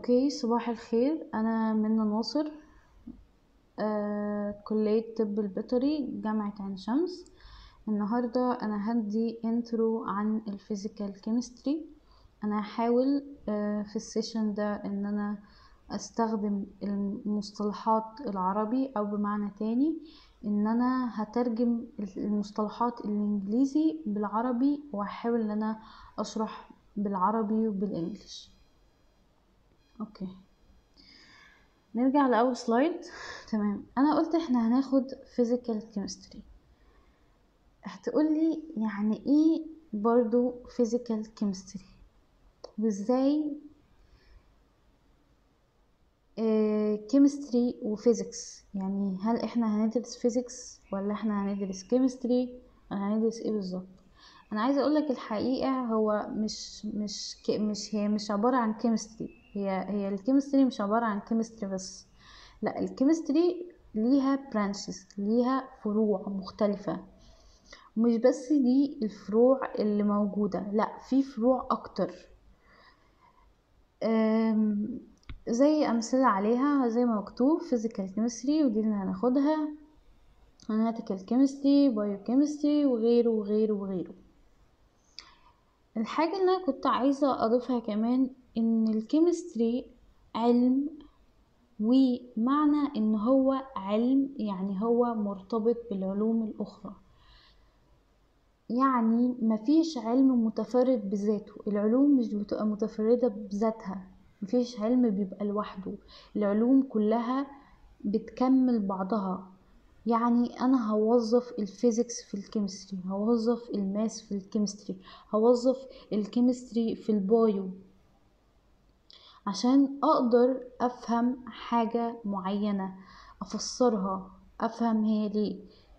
اوكي صباح الخير انا منى ناصر آه، كلية طب البيطري جامعة عين شمس النهاردة انا هدي انترو عن الفيزيكال كيمستري انا هحاول آه، في السيشن ده ان انا استخدم المصطلحات العربي او بمعنى تاني ان انا هترجم المصطلحات الانجليزي بالعربي وهحاول ان انا اشرح بالعربي وبالانجليش اوكي نرجع لاول سلايد تمام انا قلت احنا هناخد physical chemistry هتقولي يعني ايه برضو physical chemistry وازاي كيمستري وفيزيكس يعني هل احنا هندرس فيزيكس ولا احنا هندرس كيمستري ولا هندرس ايه بالظبط انا عايزه اقولك الحقيقه هو مش مش مش هي مش عباره عن كيمستري هي هي الكيمستري مش عباره عن كيمستري بس لا الكيمستري ليها برانشز ليها فروع مختلفه مش بس دي الفروع اللي موجوده لا في فروع اكتر زي امثله عليها زي ما مكتوب physical chemistry ودي اللي هناخدها analytical chemistry biochemistry وغيره وغيره وغيره الحاجة اللي أنا كنت عايزة أضيفها كمان إن الكيمستري علم ومعنى إن هو علم يعني هو مرتبط بالعلوم الأخرى يعني مفيش علم متفرد بذاته العلوم مش بتبقى متفردة بذاتها مفيش علم بيبقى لوحده العلوم كلها بتكمل بعضها يعني انا هوظف الفيزيكس في الكيمستري هوظف الماس في الكيمستري هوظف الكيمستري في البايو عشان اقدر افهم حاجة معينة افسرها افهم هي ليه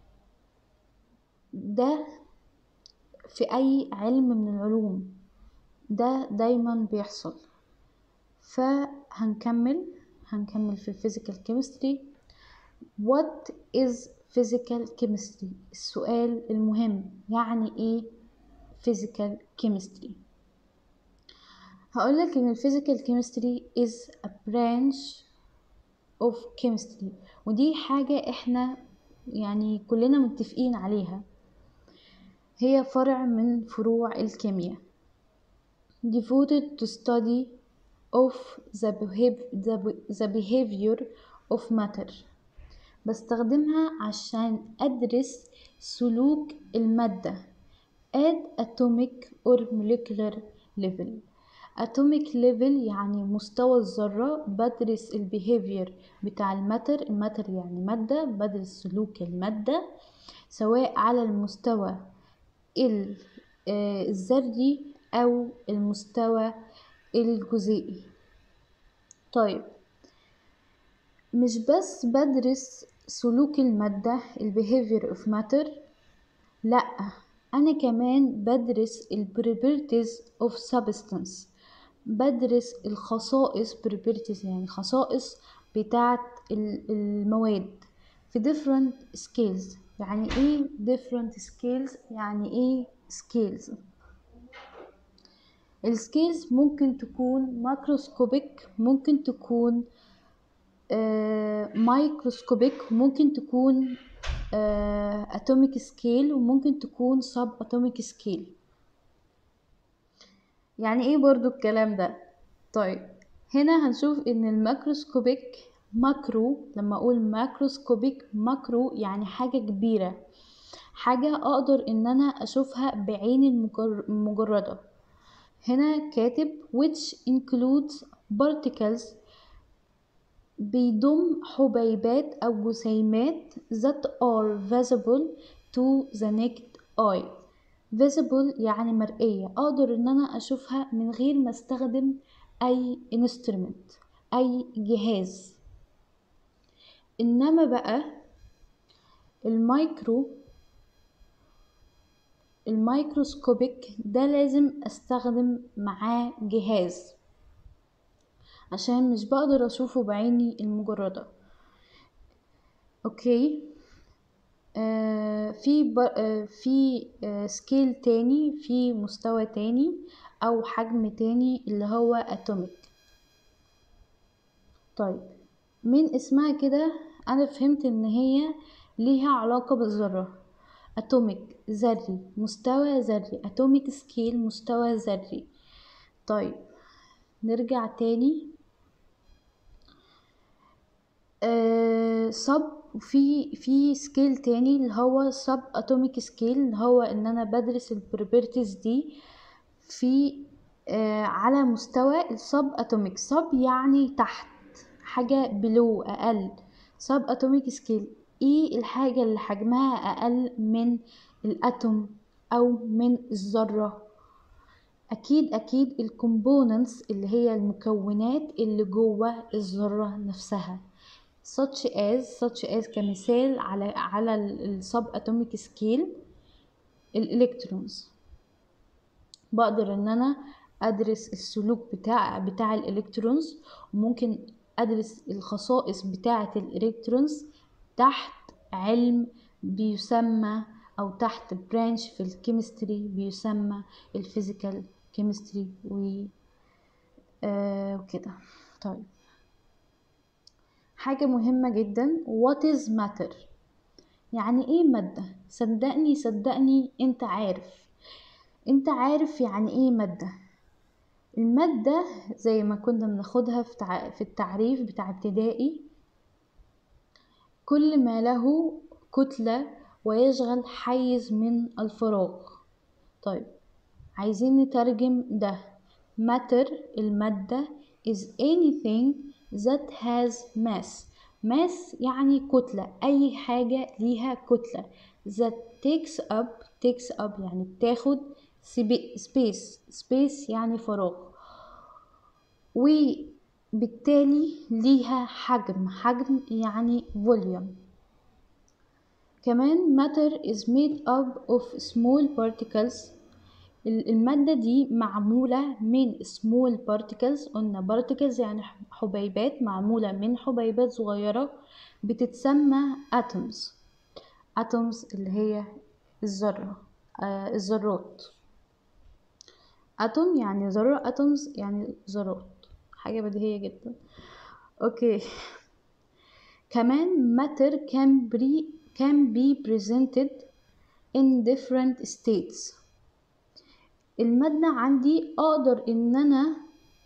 ده في اي علم من العلوم ده دايما بيحصل فهنكمل هنكمل في الفيزيكال كيمستري what is physical chemistry السؤال المهم يعني ايه physical chemistry هقولك ان physical chemistry is a branch of chemistry ودي حاجة احنا يعني كلنا متفقين عليها هي فرع من فروع الكيمياء devoted to study of the, behavior, the behavior of matter بستخدمها عشان أدرس سلوك المادة at atomic or molecular level atomic level يعني مستوى الذرة بدرس البيهيفير بتاع الماتر الماتر يعني مادة بدرس سلوك المادة سواء على المستوى الذري أو المستوى الجزيئي طيب مش بس بدرس سلوك المادة ال behavior of matter لأ أنا كمان بدرس ال properties of substance بدرس الخصائص properties يعني خصائص بتاعة المواد في different scales يعني ايه different scales يعني ايه scales السكيلز ممكن تكون ماكروسكوبيك ممكن تكون مايكروسكوبيك ممكن تكون اتوميك سكيل وممكن تكون سب اتوميك سكيل يعني ايه برضو الكلام ده طيب هنا هنشوف ان الماكروسكوبيك ماكرو لما اقول ماكروسكوبيك ماكرو يعني حاجة كبيرة حاجة اقدر ان انا اشوفها بعيني المجردة هنا كاتب which includes particles بيضم حبيبات أو جسيمات that are visible to the naked eye visible يعني مرئية أقدر إن أنا أشوفها من غير ما استخدم أي instrument أي جهاز إنما بقى المايكرو الميكروسكوبيك ده لازم استخدم معاه جهاز عشان مش بقدر اشوفه بعيني المجردة اوكي آه في آه في آه سكيل تاني في مستوى تاني او حجم تاني اللي هو اتوميك طيب من اسمها كده انا فهمت ان هي ليها علاقة بالذرة اتوميك ذري مستوى ذري اتوميك سكيل مستوى ذري طيب نرجع تاني آه سب في في سكيل تاني اللي هو سب اتوميك سكيل اللي هو ان انا بدرس البروبرتيز دي في آه على مستوى السب اتوميك سب يعني تحت حاجة بلو اقل سب اتوميك سكيل ايه الحاجة اللي حجمها اقل من الاتوم او من الذرة اكيد اكيد الكومبوننتس اللي هي المكونات اللي جوه الذرة نفسها such as such as كمثال على على السب اتوميك سكيل الالكترونز بقدر ان انا ادرس السلوك بتاع بتاع الالكترونز وممكن ادرس الخصائص بتاعه الالكترونز تحت علم بيسمى او تحت برانش في الكيمستري بيسمى الفيزيكال كيمستري و آه وكده طيب حاجة مهمة جدا what is matter يعني ايه مادة صدقني صدقني انت عارف انت عارف يعني ايه مادة المادة زي ما كنا بناخدها في التعريف بتاع ابتدائي كل ما له كتلة ويشغل حيز من الفراغ طيب عايزين نترجم ده matter المادة is anything that has mass mass يعني كتلة أي حاجة ليها كتلة that takes up takes up يعني بتاخد space space يعني فراغ وبالتالي ليها حجم حجم يعني volume كمان matter is made up of small particles المادة دي معمولة من small particles قلنا particles يعني حبيبات معمولة من حبيبات صغيرة بتتسمى atoms atoms اللي هي الذرة آه الذرات atom يعني ذرة atoms يعني ذرات حاجة بديهية جدا اوكي كمان matter can be, can be presented in different states المادة عندي اقدر ان انا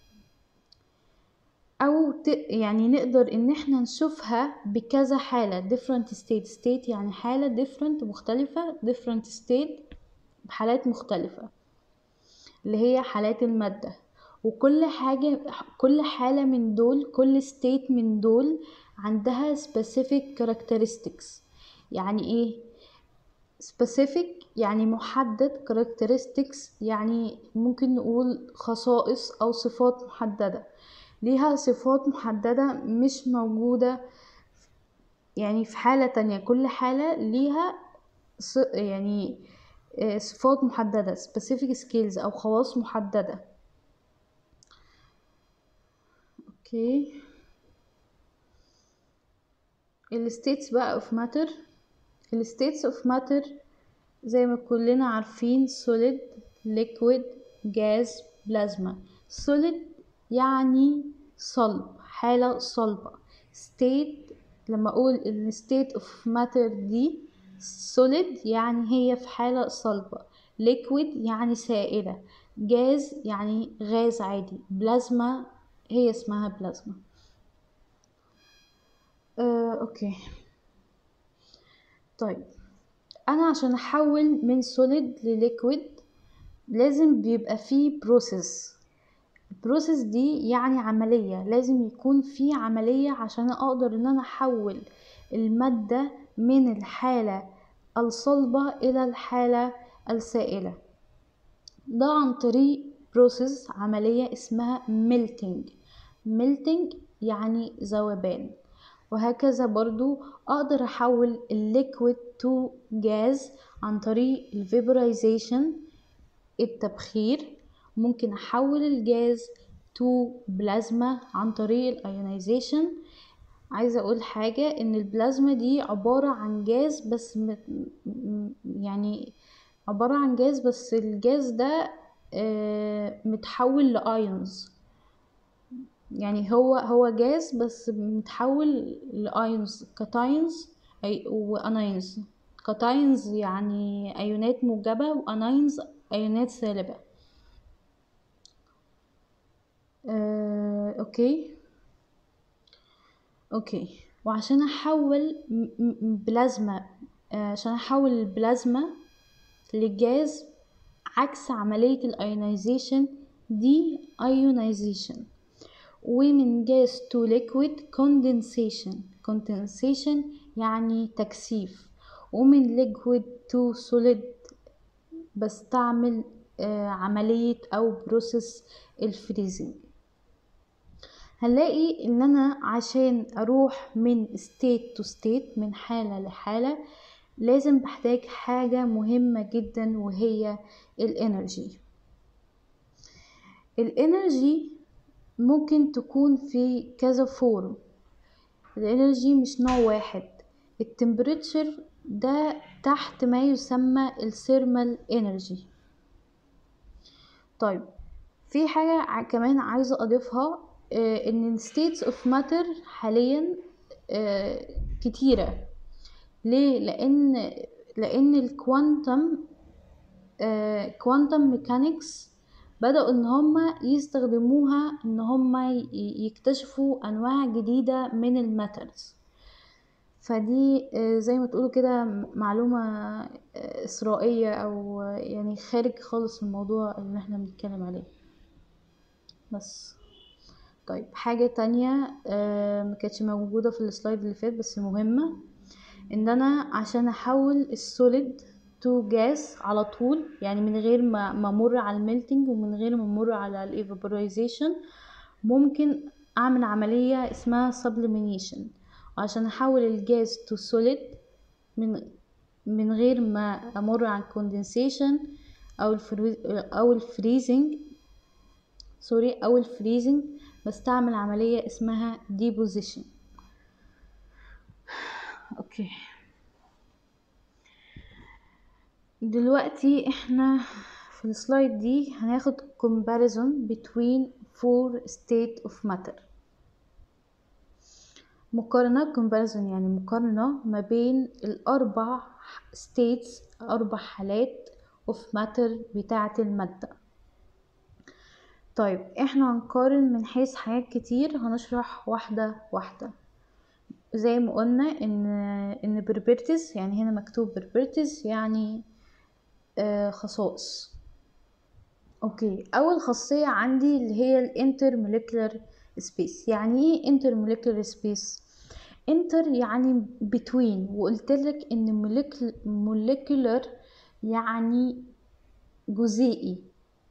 او ت... يعني نقدر ان احنا نشوفها بكذا حالة different state state يعني حالة different مختلفة different state بحالات مختلفة اللي هي حالات المادة وكل حاجة كل حالة من دول كل state من دول عندها specific characteristics يعني ايه specific يعني محدد characteristics يعني ممكن نقول خصائص أو صفات محددة ليها صفات محددة مش موجودة يعني في حالة تانية كل حالة ليها يعني صفات محددة specific skills أو خواص محددة اوكي الستيتس بقى of matter الستيتس اوف ماتر زي ما كلنا عارفين solid liquid gas plasma solid يعني صلب حالة صلبة state لما اقول ال state of matter دي solid يعني هي في حالة صلبة liquid يعني سائلة gas يعني غاز عادي بلازما هي اسمها بلازما آه، اوكي طيب انا عشان احول من solid لليكويد لازم بيبقى فيه بروسيس البروسيس دي يعني عملية لازم يكون في عملية عشان اقدر ان انا احول المادة من الحالة الصلبة الى الحالة السائلة ده عن طريق بروسيس عملية اسمها melting melting يعني ذوبان وهكذا برضو اقدر احول الليكويد تو جاز عن طريق الفيبرايزيشن التبخير ممكن احول الجاز تو بلازما عن طريق الايونيزيشن عايزه اقول حاجه ان البلازما دي عباره عن جاز بس مت يعني عباره عن جاز بس الجاز ده متحول لايونز يعني هو هو جاز بس متحول لايونز كاتاينز اي واناينز كاتاينز يعني ايونات موجبة واناينز ايونات سالبة آه، اوكي اوكي وعشان احول م- م- بلازما آه، عشان احول البلازما لجاز عكس عملية الايونيزيشن دي ايونيزيشن ومن جاز تو ليكويد condensation condensation يعني تكثيف ومن liquid to solid بستعمل آه، عملية أو بروسيس الفريزنج هنلاقي ان انا عشان اروح من state to state من حالة لحالة لازم بحتاج حاجة مهمة جدا وهي الانرجي الانرجي ممكن تكون في كذا فورم الانرجي مش نوع واحد التمبريتشر ده تحت ما يسمى الثيرمال انرجي طيب في حاجة ع- كمان عايزة أضيفها آه، إن ال states of matter حاليا آه، كتيرة ليه؟ لأن لأن الكوانتم كوانتم ميكانيكس بدأوا إن هما يستخدموها إن هما ي- يكتشفوا أنواع جديدة من الماترز فدي آه، زي ما تقولوا كده معلومة آه، إسرائيلية أو آه، يعني خارج خالص الموضوع اللي احنا بنتكلم عليه بس طيب حاجة تانية آه، ما كانتش موجودة في السلايد اللي فات بس مهمة ان انا عشان احول السوليد تو جاز على طول يعني من غير ما ما امر على الميلتنج ومن غير ما امر على الايفابورايزيشن ممكن اعمل عملية اسمها sublimation وعشان احول الجاز تو سوليد من من غير ما امر على الكوندنسيشن او الفرو او الفريزنج سوري او الفريزنج بستعمل عملية اسمها deposition اوكي دلوقتي احنا في السلايد دي هناخد comparison between four state of matter مقارنة comparison يعني مقارنة ما بين الأربع states أربع حالات of matter بتاعة المادة طيب احنا هنقارن من حيث حاجات كتير هنشرح واحدة واحدة زي ما قلنا ان ان properties يعني هنا مكتوب properties يعني آه خصائص اوكي اول خاصية عندي اللي هي الانتر موليكولار سبيس يعني ايه انتر موليكولار سبيس انتر يعني between وقلت لك ان موليكولار يعني جزيئي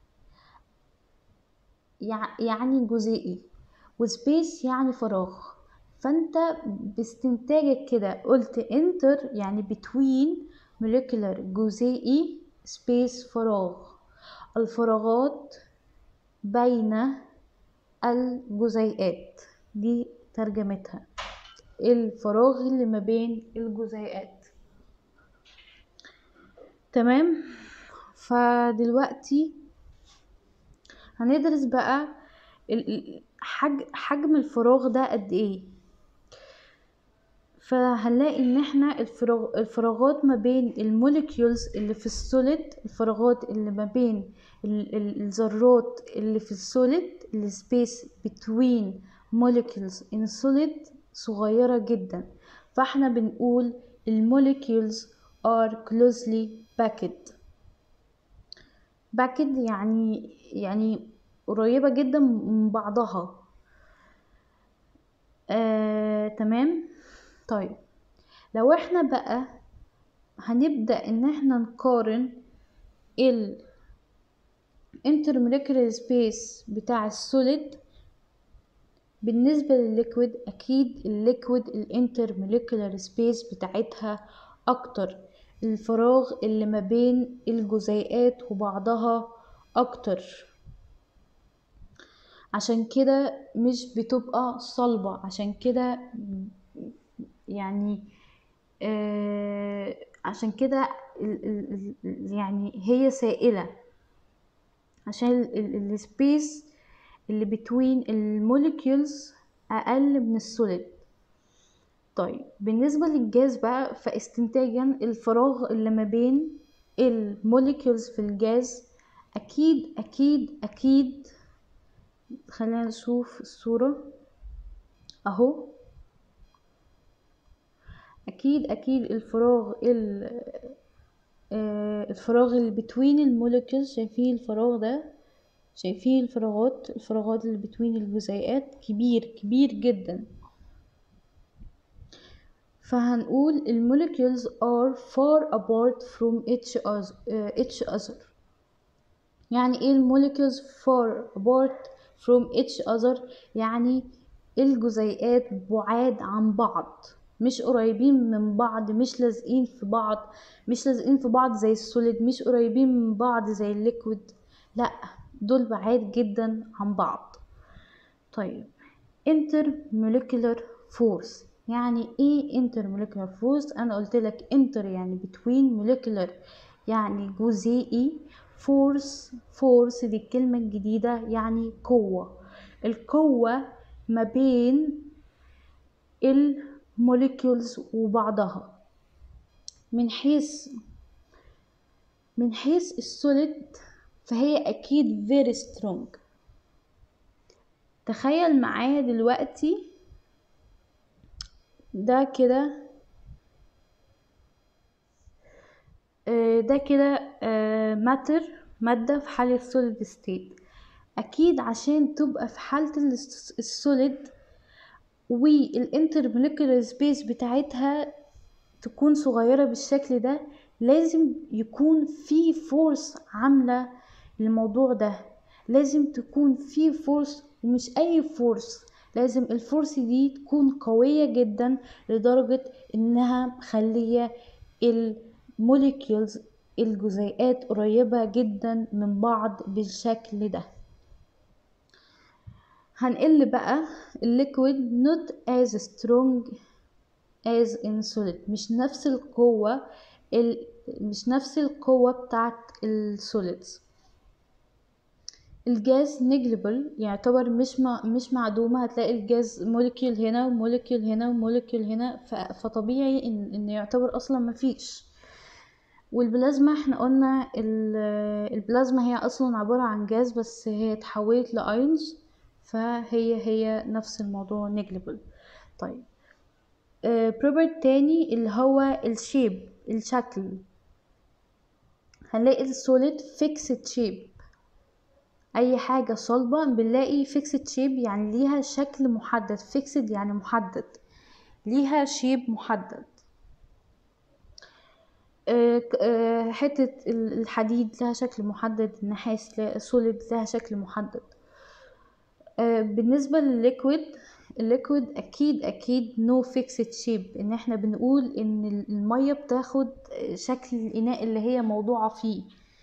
يع- يعني جزيئي وسبيس يعني فراغ فانت باستنتاجك كده قلت انتر يعني between molecular جزيئي سبيس فراغ الفراغات بين الجزيئات دي ترجمتها الفراغ اللي ما بين الجزيئات تمام فدلوقتي هندرس بقى ال- ال- حج حجم الفراغ ده قد ايه فهنلاقي ان احنا الفراغ الفراغات ما بين الموليكيولز اللي في السوليد الفراغات اللي ما بين ال- ال- الذرات اللي في السوليد السبيس between molecules in solid صغيرة جدا فاحنا بنقول الموليكيولز are closely packed باكد يعني يعني قريبة جدا من بعضها آه، تمام طيب لو احنا بقى هنبدأ ان احنا نقارن ال intermolecular space بتاع السوليد بالنسبة للليكويد أكيد الليكويد الانترموليكولار سبيس بتاعتها أكتر الفراغ اللي ما بين الجزيئات وبعضها أكتر عشان كده مش بتبقى صلبة عشان كده يعني آه عشان كده ال- ال- ال- يعني هي سائلة عشان السبيس اللي بتوين الموليكيولز اقل من السوليد طيب بالنسبة للجاز بقى فاستنتاجا الفراغ اللي ما بين الموليكيولز في الجاز اكيد اكيد اكيد خلينا نشوف الصورة اهو اكيد اكيد الفراغ ال آه، الفراغ اللي بتوين الموليكيولز شايفين الفراغ ده شايفين الفراغات الفراغات اللي بتوين الجزيئات كبير كبير جدا فهنقول الموليكيولز are far apart from each other, uh, each other. يعني ايه الموليكيولز far apart from each other يعني الجزيئات بعاد عن بعض مش قريبين من بعض مش لازقين في بعض مش لازقين في بعض زي السوليد مش قريبين من بعض زي الليكويد لا دول بعاد جدا عن بعض طيب intermolecular force يعني ايه intermolecular force انا قلت لك inter يعني between molecular يعني جزيئي force force دي الكلمة الجديدة يعني قوة القوة ما بين الموليكيولز وبعضها من حيث من حيث السوليد فهي اكيد very strong تخيل معايا دلوقتي ده كده آه، ده كده ماتر مادة في حالة solid state أكيد عشان تبقى في حالة السوليد والانترموليكولار سبيس بتاعتها تكون صغيرة بالشكل ده لازم يكون في فورس عاملة الموضوع ده لازم تكون في فورس ومش اي فورس لازم الفورس دي تكون قوية جدا لدرجة انها مخلية الموليكيولز الجزيئات قريبة جدا من بعض بالشكل ده هنقل بقى الليكويد not as strong as in solid مش نفس القوة ال... مش نفس القوة بتاعت السوليدز الجاز نيجليبل يعتبر مش مع مش معدومة هتلاقي الجاز موليكيول هنا وموليكيول هنا وموليكيول هنا ف... فطبيعي ان, إن يعتبر اصلا مفيش والبلازما احنا قلنا البلازما هي اصلا عبارة عن جاز بس هي اتحولت لايونز فهي هي نفس الموضوع نيجليبل طيب بروبرت تاني اللي هو الشيب الشكل هنلاقي السوليد فيكسد شيب اي حاجه صلبه بنلاقي فيكسد شيب يعني ليها شكل محدد فيكسد يعني محدد ليها شيب محدد حتة الحديد لها شكل محدد النحاس سوليد لها شكل محدد بالنسبة للليكويد الليكويد اكيد اكيد نو فيكسد شيب ان احنا بنقول ان المية بتاخد شكل الاناء اللي هي موضوعة فيه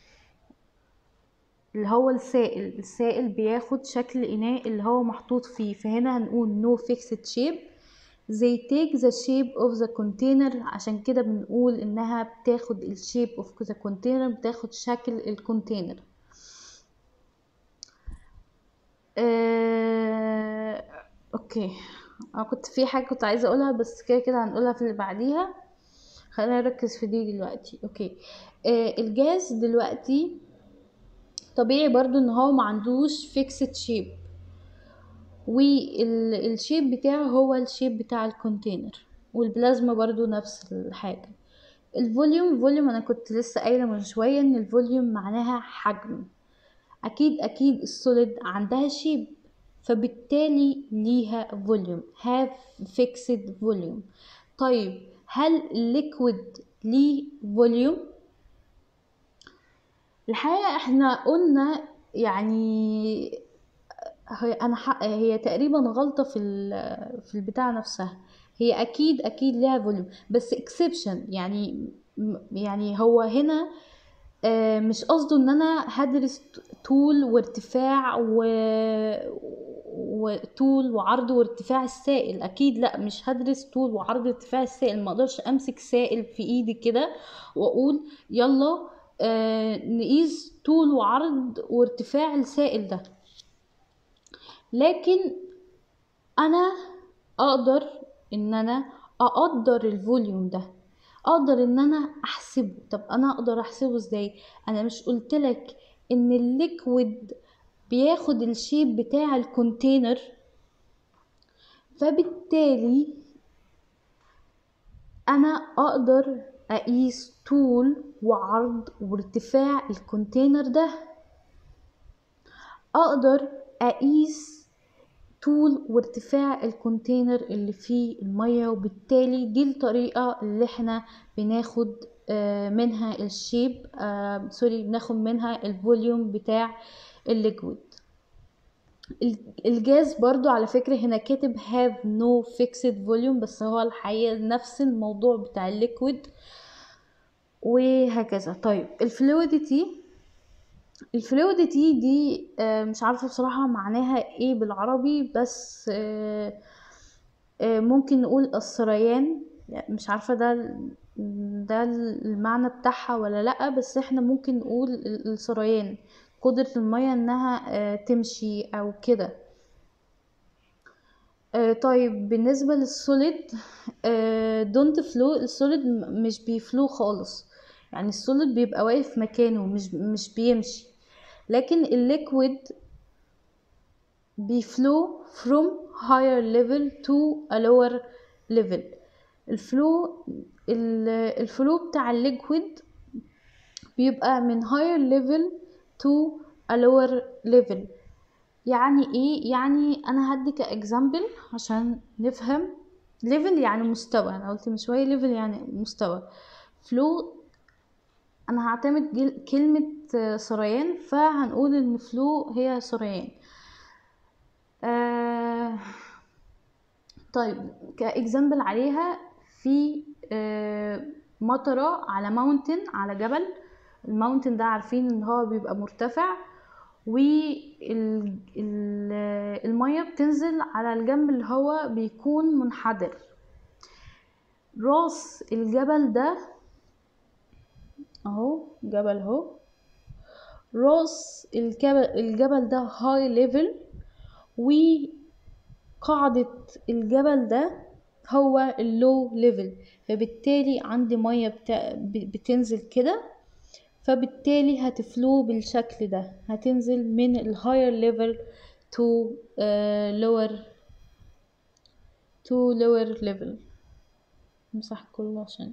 اللي هو السائل السائل بياخد شكل الاناء اللي هو محطوط فيه فهنا هنقول no fixed shape they take the shape of the container عشان كده بنقول انها بتاخد الشيب of the container بتاخد شكل الكونتينر آه... اوكي انا كنت في حاجه كنت عايزه اقولها بس كده كده هنقولها في اللي بعديها خلينا نركز في دي دلوقتي اوكي آه الجاز دلوقتي طبيعي برضو ان هو ما عندوش فيكسد شيب والشيب بتاعه هو الشيب بتاع الكونتينر والبلازما برضو نفس الحاجة الفوليوم فوليوم انا كنت لسه قايله من شويه ان الفوليوم معناها حجم اكيد اكيد السوليد عندها شيب فبالتالي ليها فوليوم have fixed volume طيب هل الليكويد ليه فوليوم الحقيقة احنا قلنا يعني هي انا حق هي تقريبا غلطة في في البتاع نفسها هي اكيد اكيد لها فوليوم بس اكسبشن يعني يعني هو هنا مش قصده ان انا هدرس طول وارتفاع و... وطول وعرض وارتفاع السائل اكيد لا مش هدرس طول وعرض ارتفاع السائل ما اقدرش امسك سائل في ايدي كده واقول يلا آه نقيس طول وعرض وارتفاع السائل ده لكن انا اقدر ان انا اقدر الفوليوم ده اقدر ان انا احسبه طب انا اقدر احسبه ازاي انا مش قلتلك ان الليكويد بياخد الشيب بتاع الكونتينر فبالتالي انا اقدر اقيس طول وعرض وارتفاع الكونتينر ده اقدر اقيس طول وارتفاع الكونتينر اللي فيه المية وبالتالي دي الطريقة اللي احنا بناخد آه، منها الشيب آه سوري بناخد منها الفوليوم بتاع الليكويد الجاز برضو على فكرة هنا كاتب have no fixed volume بس هو الحقيقة نفس الموضوع بتاع الليكويد وهكذا طيب الفلويدتي الفلويدتي دي آه، مش عارفة بصراحة معناها ايه بالعربي بس آه، آه، ممكن نقول السريان مش عارفة ده ده المعنى بتاعها ولا لأ بس احنا ممكن نقول السريان قدرة المية انها تمشي او كده طيب بالنسبة للسوليد دونت فلو السوليد مش بيفلو خالص يعني السوليد بيبقى واقف مكانه مش مش بيمشي لكن الليكويد بيفلو from higher level to a lower level الفلو الفلو بتاع الليكويد بيبقى من higher level to a lower level يعني ايه يعني انا هدي كاكزامبل عشان نفهم level يعني مستوى انا قلت من شويه level يعني مستوى فلو انا هعتمد كلمة سريان فهنقول ان فلو هي سريان آه طيب كاكزامبل عليها في آه مطرة على ماونتن على جبل الماونتن ده عارفين ان هو بيبقى مرتفع والمية بتنزل على الجنب اللي هو بيكون منحدر راس الجبل ده اهو جبل اهو راس الجبل, الجبل ده هاي ليفل وقاعدة الجبل ده هو اللو ليفل فبالتالي عندي مية بتنزل كده فبالتالي هتفلو بالشكل ده هتنزل من الهاير ليفل تو لور تو لور ليفل مسح كله عشان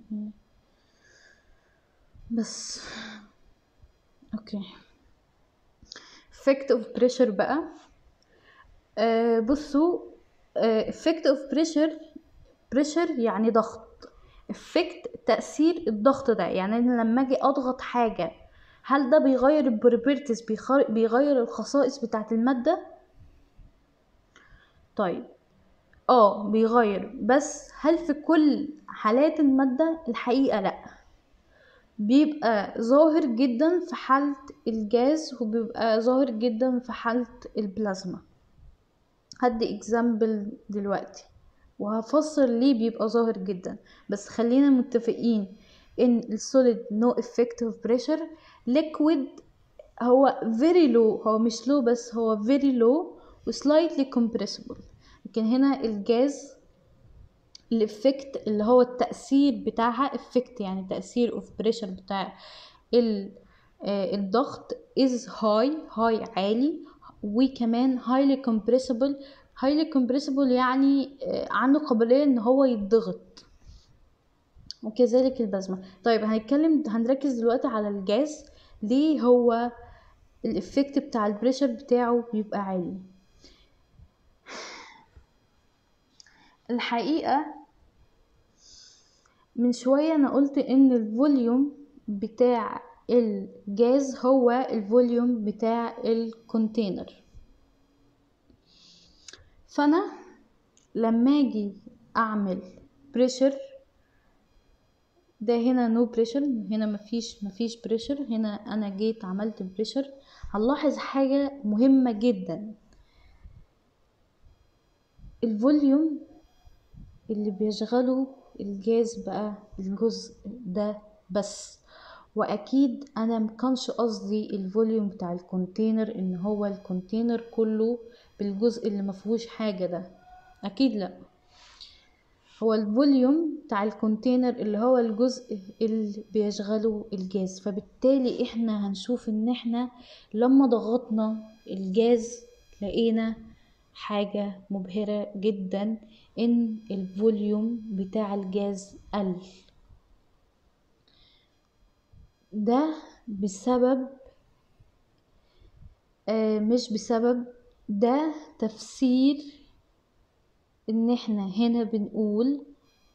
بس اوكي effect of pressure بقى آه بصوا آه effect of pressure pressure يعني ضغط effect تأثير الضغط ده يعني أنا لما اجي اضغط حاجة هل ده بيغير البروبرتيز بيغير الخصائص بتاعة المادة طيب اه بيغير بس هل في كل حالات المادة الحقيقة لأ بيبقى ظاهر جدا في حالة الجاز وبيبقى ظاهر جدا في حالة البلازما هدي اكزامبل دلوقتي وهفسر ليه بيبقى ظاهر جدا بس خلينا متفقين ان السوليد نو افكت اوف بريشر ليكويد هو very low هو مش low بس هو very low و slightly compressible لكن هنا الجاز الافكت اللي هو التأثير بتاعها افكت يعني تأثير اوف بريشر بتاع آه، الضغط is high high عالي وكمان highly compressible highly compressible يعني آه، عنده قابلية ان هو يتضغط وكذلك البزمة طيب هنتكلم هنركز دلوقتي على الجاز ليه هو الافكت بتاع البريشر بتاعه بيبقى عالي الحقيقة من شوية انا قلت ان الفوليوم بتاع الجاز هو الفوليوم بتاع الكونتينر فانا لما اجي اعمل بريشر ده هنا نو no بريشر هنا مفيش مفيش بريشر هنا انا جيت عملت بريشر هنلاحظ حاجة مهمة جدا الفوليوم اللي بيشغله الجاز بقى الجزء ده بس واكيد انا مكانش قصدي الفوليوم بتاع الكونتينر ان هو الكونتينر كله بالجزء اللي مفيهوش حاجه ده اكيد لا هو الفوليوم بتاع الكونتينر اللي هو الجزء اللي بيشغله الجاز فبالتالي احنا هنشوف ان احنا لما ضغطنا الجاز لقينا حاجة مبهرة جدا ان الفوليوم بتاع الجاز قل ده بسبب آه مش بسبب ده تفسير ان احنا هنا بنقول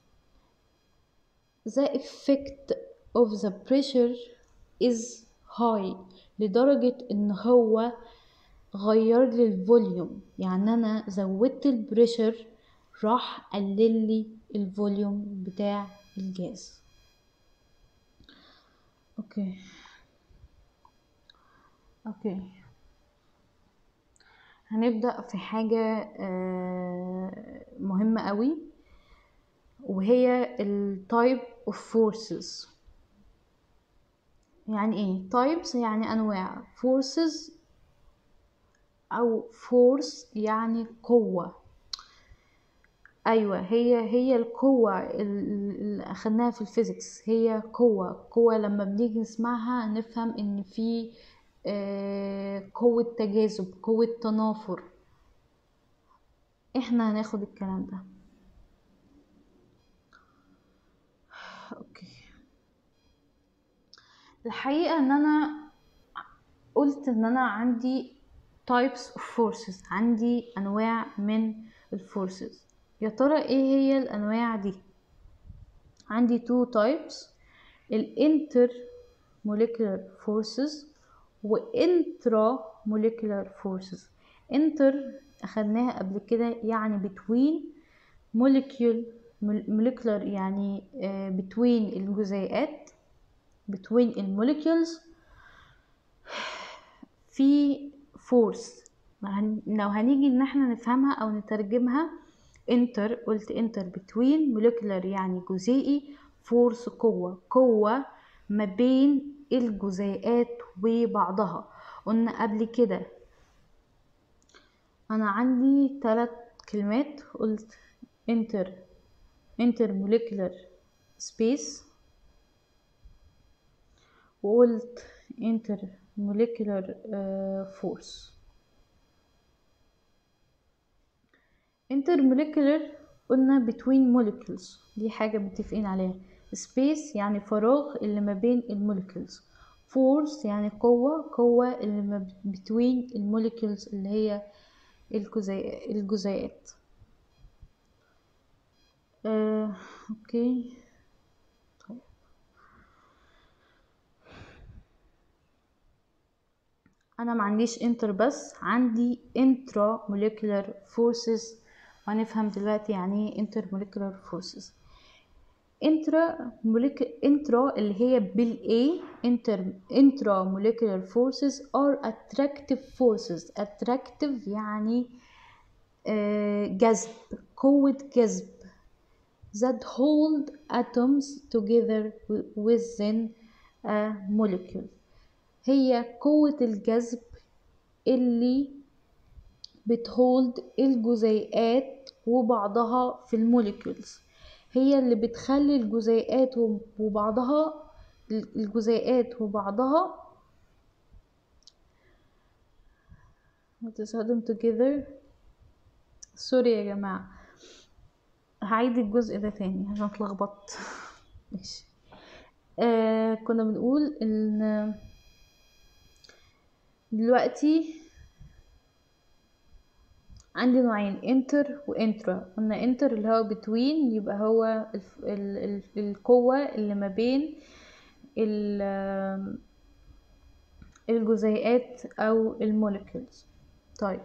the effect of the pressure is high لدرجة ان هو غير لي الفوليوم يعني انا زودت البريشر راح قلل لي الفوليوم بتاع الجاز اوكي اوكي هنبدأ في حاجة مهمة قوي وهي ال type of forces يعني ايه types يعني انواع forces او force يعني قوة ايوه هي هي القوة اللي اخدناها في الفيزيكس هي قوة قوة لما بنيجي نسمعها نفهم ان في قوة تجاذب قوة تنافر احنا هناخد الكلام ده اوكي الحقيقة ان انا قلت ان انا عندي types of forces عندي انواع من الفورسز يا ترى ايه هي الانواع دي عندي two types الانتر molecular forces وانترا molecular forces انتر اخدناها قبل كده يعني between molecule molecular يعني between الجزيئات between الموليكيولز في فورس لو هنيجي ان احنا نفهمها او نترجمها انتر قلت انتر بتوين موليكولر يعني جزيئي فورس قوة قوة ما بين الجزيئات وبعضها قلنا قبل كده انا عندي ثلاث كلمات قلت انتر انتر موليكولر سبيس وقلت انتر molecular uh, force intermolecular قلنا between molecules دي حاجة متفقين عليها space يعني فراغ اللي ما بين الموليكولز force يعني قوة قوة اللي ما between الموليكولز اللي هي الجزيئات الجزيئات آه، اوكي طيب انا ما عنديش انتر بس عندي انترا موليكولار فورسز وهنفهم دلوقتي يعني ايه انتر موليكولار فورسز انترا موليك انترا اللي هي بالاي انتر انترا موليكولار فورسز ار اتراكتيف فورسز اتراكتيف يعني آه، جذب قوة جذب that hold atoms together within a molecule هي قوة الجذب اللي بتهولد الجزيئات وبعضها في الموليكولز هي اللي بتخلي الجزيئات وبعضها الجزيئات وبعضها وتصادم together سوري يا جماعة هعيد الجزء ده تاني عشان اتلخبطت ماشي آه كنا بنقول ان دلوقتي عندي نوعين انتر وانترا قلنا انتر اللي هو بتوين يبقى هو الف... ال... ال... القوة اللي ما بين ال... الجزيئات او الموليكولز طيب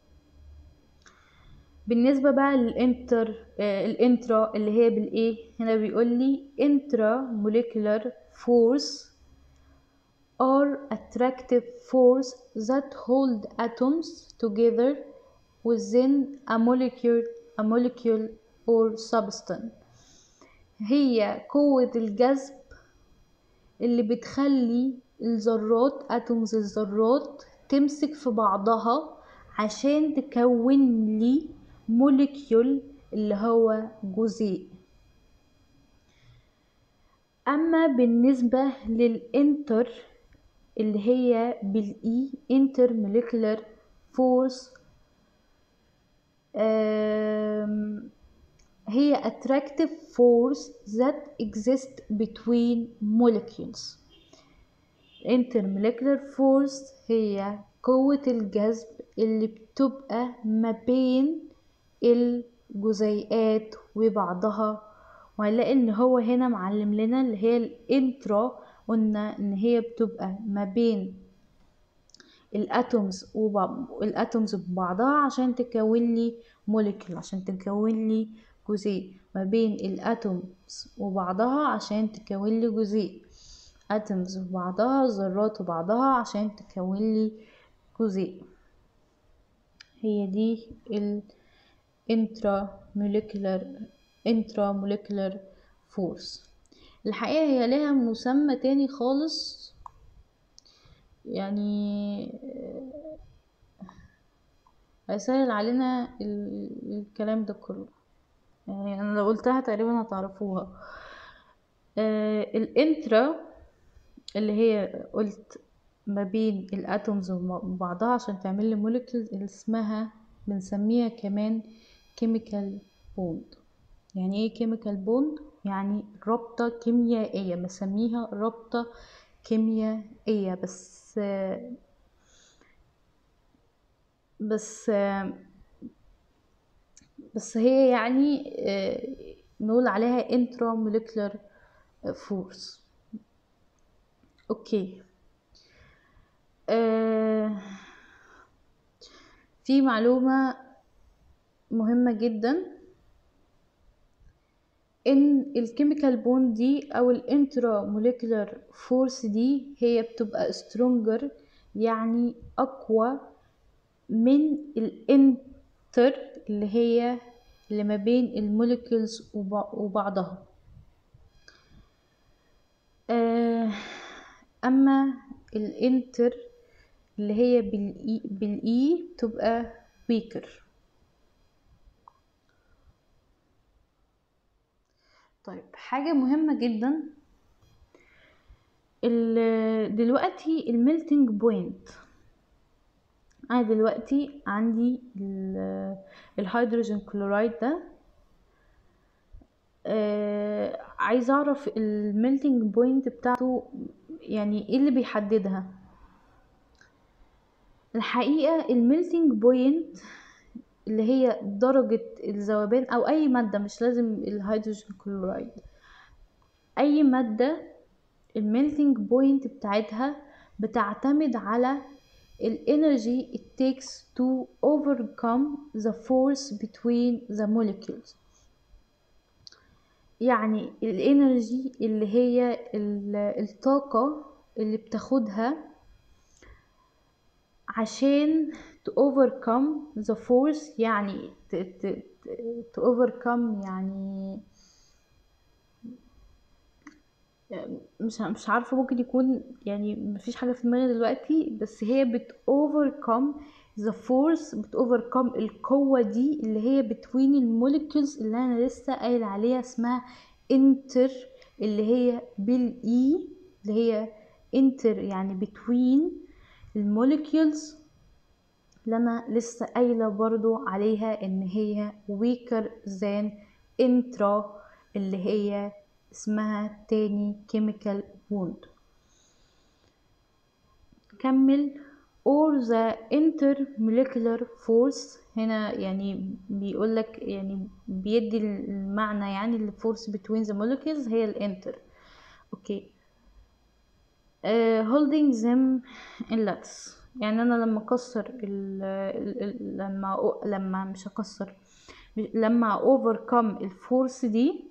بالنسبة بقى للانتر آه الانترا اللي هي بالايه هنا بيقول لي intra molecular force are attractive force that hold atoms together within a molecule a molecule or substance هي قوة الجذب اللي بتخلي الذرات اتومز الذرات تمسك في بعضها عشان تكون لي موليكيول اللي هو جزيء اما بالنسبة للانتر اللي هي بالاي انتر molecular فورس هي attractive force that exist between molecules intermolecular force هي قوة الجذب اللي بتبقى ما بين الجزيئات وبعضها وهنلاقي ان هو هنا معلم لنا اللي هي الانترا قلنا ان هي بتبقى ما بين الاتومز وبعض الاتومز ببعضها عشان تكون لي موليكيول عشان تكون لي جزيء ما بين الاتومز وبعضها عشان تكون لي جزيء اتومز وبعضها ذرات وبعضها عشان تكون لي جزيء هي دي ال intramolecular intramolecular force الحقيقة هي لها مسمى تاني خالص يعني هيسهل علينا الكلام ده كله يعني انا لو قلتها تقريبا هتعرفوها آه الانترا اللي هي قلت ما بين الاتومز وبعضها عشان تعمل لي موليكيولز اللي اسمها بنسميها كمان كيميكال بوند يعني ايه كيميكال بوند يعني رابطه كيميائيه بسميها رابطه كيميائيه بس بس بس هي يعني نقول عليها انترا موليكولار فورس اوكي في معلومة مهمة جدا ان الكيميكال بوند دي او الانترا موليكولار فورس دي هي بتبقى سترونجر يعني اقوى من الانتر اللي هي اللي ما بين الموليكولز وبعضها اما الانتر اللي هي بالاي بالاي تبقى ويكر طيب حاجة مهمة جدا دلوقتي الميلتنج بوينت انا دلوقتي عندي الهيدروجين كلورايد ده آه عايزه اعرف الميلتنج بوينت بتاعته يعني ايه اللي بيحددها الحقيقه الميلتنج بوينت اللي هي درجة الذوبان أو أي مادة مش لازم الهيدروجين كلورايد أي مادة الميلتنج بوينت بتاعتها بتعتمد على الانرجي it takes to overcome the force between the molecules يعني الانرجي اللي هي الطاقة اللي بتاخدها عشان to overcome the force يعني to, to, to overcome يعني مش مش عارفه ممكن يكون يعني مفيش حاجه في دماغي دلوقتي بس هي بت overcome the force بت overcome القوه دي اللي هي between الموليكيولز اللي انا لسه قايل عليها اسمها انتر اللي هي بالاي اللي هي انتر يعني between الموليكيولز اللي انا لسه قايله برضو عليها ان هي weaker than intra اللي هي اسمها تاني chemical bond كمل or the intermolecular force هنا يعني بيقولك يعني بيدي المعنى يعني الفورس between the molecules هي الانتر اوكي uh, holding them in lux يعني انا لما اكسر ال ال لما لما مش اكسر لما overcome الفورس دي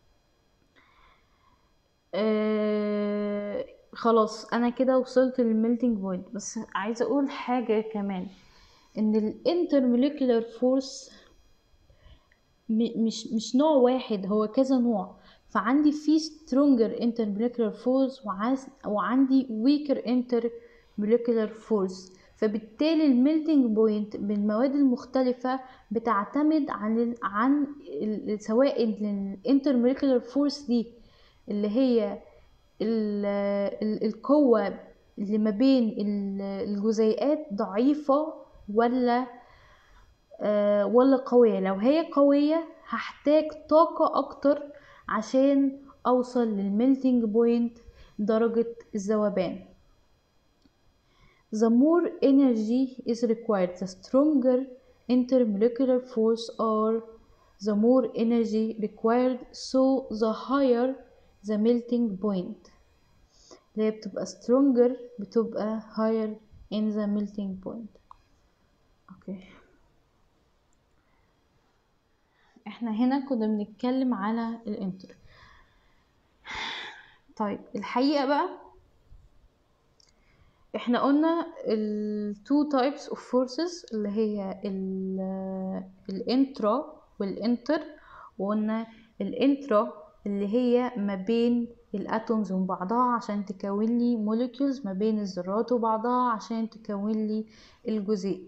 آه خلاص انا كده وصلت للميلتنج بوينت بس عايزه اقول حاجه كمان ان الانترموليكولار فورس مش مش نوع واحد هو كذا نوع فعندي في stronger intermolecular force وعاز- وعندي weaker intermolecular force فبالتالي الميلتنج بوينت بالمواد المختلفة بتعتمد عن ال عن ال سواء الانترموليكولار فورس دي اللي هي ال ال القوة اللي ما بين ال- الجزيئات ضعيفة ولا آه، ولا قوية لو هي قوية هحتاج طاقة أكتر عشان أوصل للميلتنج بوينت درجة الذوبان The more energy is required, the stronger intermolecular force or the more energy required, so the higher the melting point. اللي هي بتبقى stronger بتبقى higher in the melting point. اوكي احنا هنا كنا بنتكلم على الانتر طيب الحقيقة بقى احنا قلنا ال two types of forces اللي هي ال الانترا والانتر وقلنا الانترا اللي هي ما بين الاتومز وبعضها عشان تكون لي molecules ما بين الذرات وبعضها عشان تكون لي الجزيء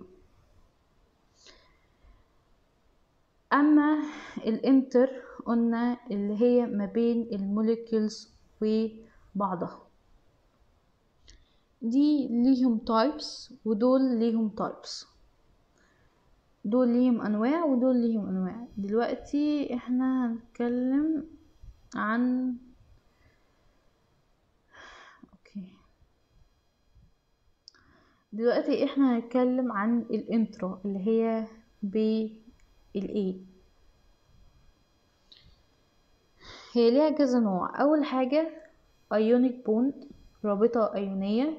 اما الانتر قلنا اللي هي ما بين الموليكيولز وبعضها دي ليهم تايبس ودول ليهم تايبس دول ليهم انواع ودول ليهم انواع دلوقتي احنا هنتكلم عن اوكي دلوقتي احنا هنتكلم عن الانترا اللي هي بالاي هي ليها كذا نوع اول حاجه ايونيك بوند رابطه ايونيه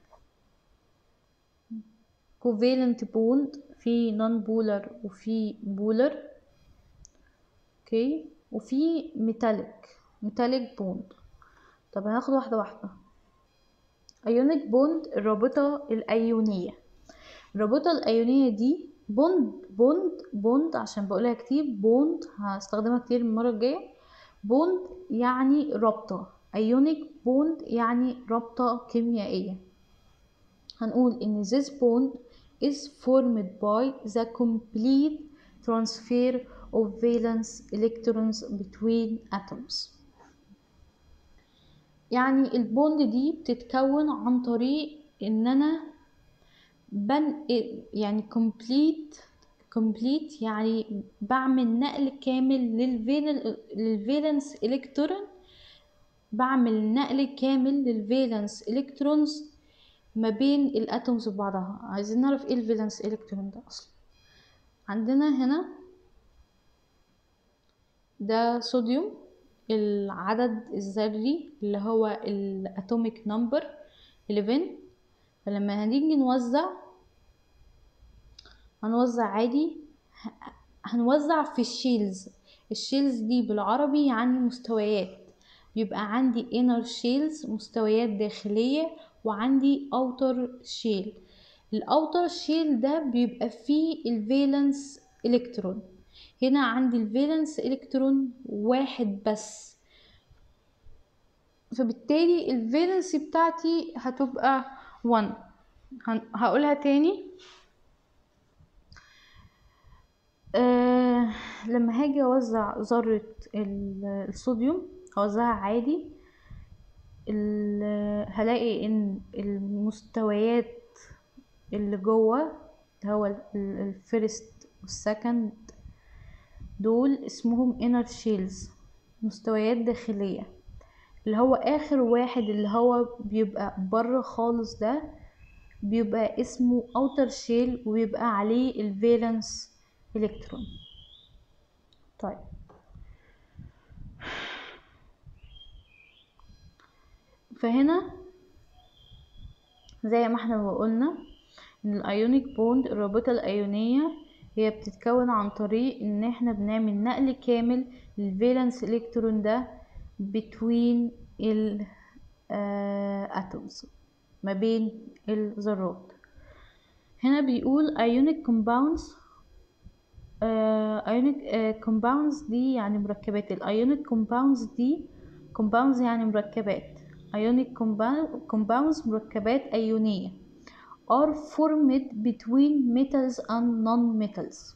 كوفالنت بوند في نون بولر وفي بولر اوكي وفي ميتاليك ميتاليك بوند طب هناخد واحده واحده ايونيك بوند الرابطه الايونيه الرابطه الايونيه دي بوند بوند بوند عشان بقولها كتير بوند هستخدمها كتير المره الجايه بوند يعني رابطه ايونيك بوند يعني رابطه كيميائيه هنقول ان this bond is formed by the complete transfer of valence electrons between atoms يعني البوند دي بتتكون عن طريق ان انا بن يعني complete complete يعني بعمل نقل كامل للفيلن للفالنس الكترون بعمل نقل كامل للفالنس الكترونز ما بين الاتومز وبعضها عايزين نعرف ايه الفالنس الكترون ده اصلا عندنا هنا ده صوديوم العدد الذري اللي هو الاتوميك نمبر 11 فلما هنيجي نوزع هنوزع عادي هنوزع في الشيلز الشيلز دي بالعربي يعني مستويات بيبقى عندي inner shales مستويات داخلية وعندي outer shell الاوتر شيل ده بيبقى فيه الفالنس الكترون هنا عندي الفالنس الكترون واحد بس فبالتالي الفالنس بتاعتي هتبقى 1 هقولها تاني آه لما هاجي اوزع ذرة الصوديوم اوزعها عادي هلاقي ان المستويات اللي جوه هو الفيرست والسكند دول اسمهم inner shells مستويات داخلية اللي هو اخر واحد اللي هو بيبقى بره خالص ده بيبقى اسمه outer shell وبيبقى عليه الفالنس الكترون طيب فهنا زي ما احنا قلنا ان الايونيك بوند الرابطة الايونية هي بتتكون عن طريق ان احنا بنعمل نقل كامل للفالنس الكترون ده between ال atoms ما بين الذرات هنا بيقول ionic compounds ايونيك كومباوندز دي يعني مركبات الايونيك كومباوندز دي كومباوندز يعني مركبات ionic compounds مركبات أيونية are formed between metals and non-metals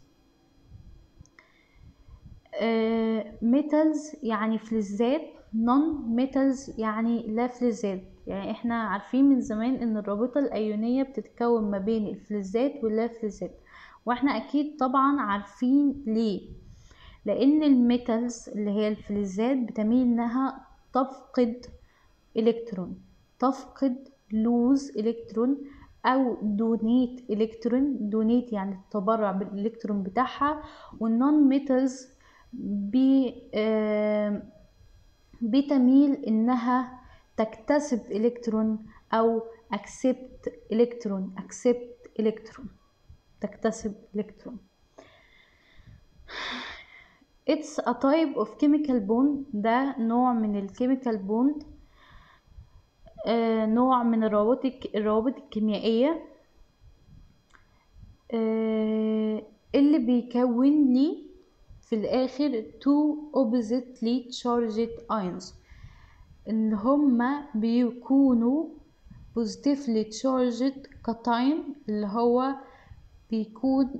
uh, metals يعني فلزات non metals يعني لا فلزات يعني احنا عارفين من زمان ان الرابطة الأيونية بتتكون ما بين الفلزات واللا فلزات واحنا اكيد طبعا عارفين ليه لان الميتالز اللي هي الفلزات بتميل انها تفقد الكترون تفقد لوز الكترون او دونيت الكترون دونيت يعني التبرع بالالكترون بتاعها والنون ميتالز بي آه بتميل انها تكتسب الكترون او اكسبت الكترون اكسبت الكترون تكتسب الكترون It's a type of chemical bond ده نوع من الكيميكال بوند آه نوع من الروابط الروابط الكيميائية آه اللي بيكون لي في الآخر two oppositely charged ions إن هما بيكونوا positively charged cation اللي هو بيكون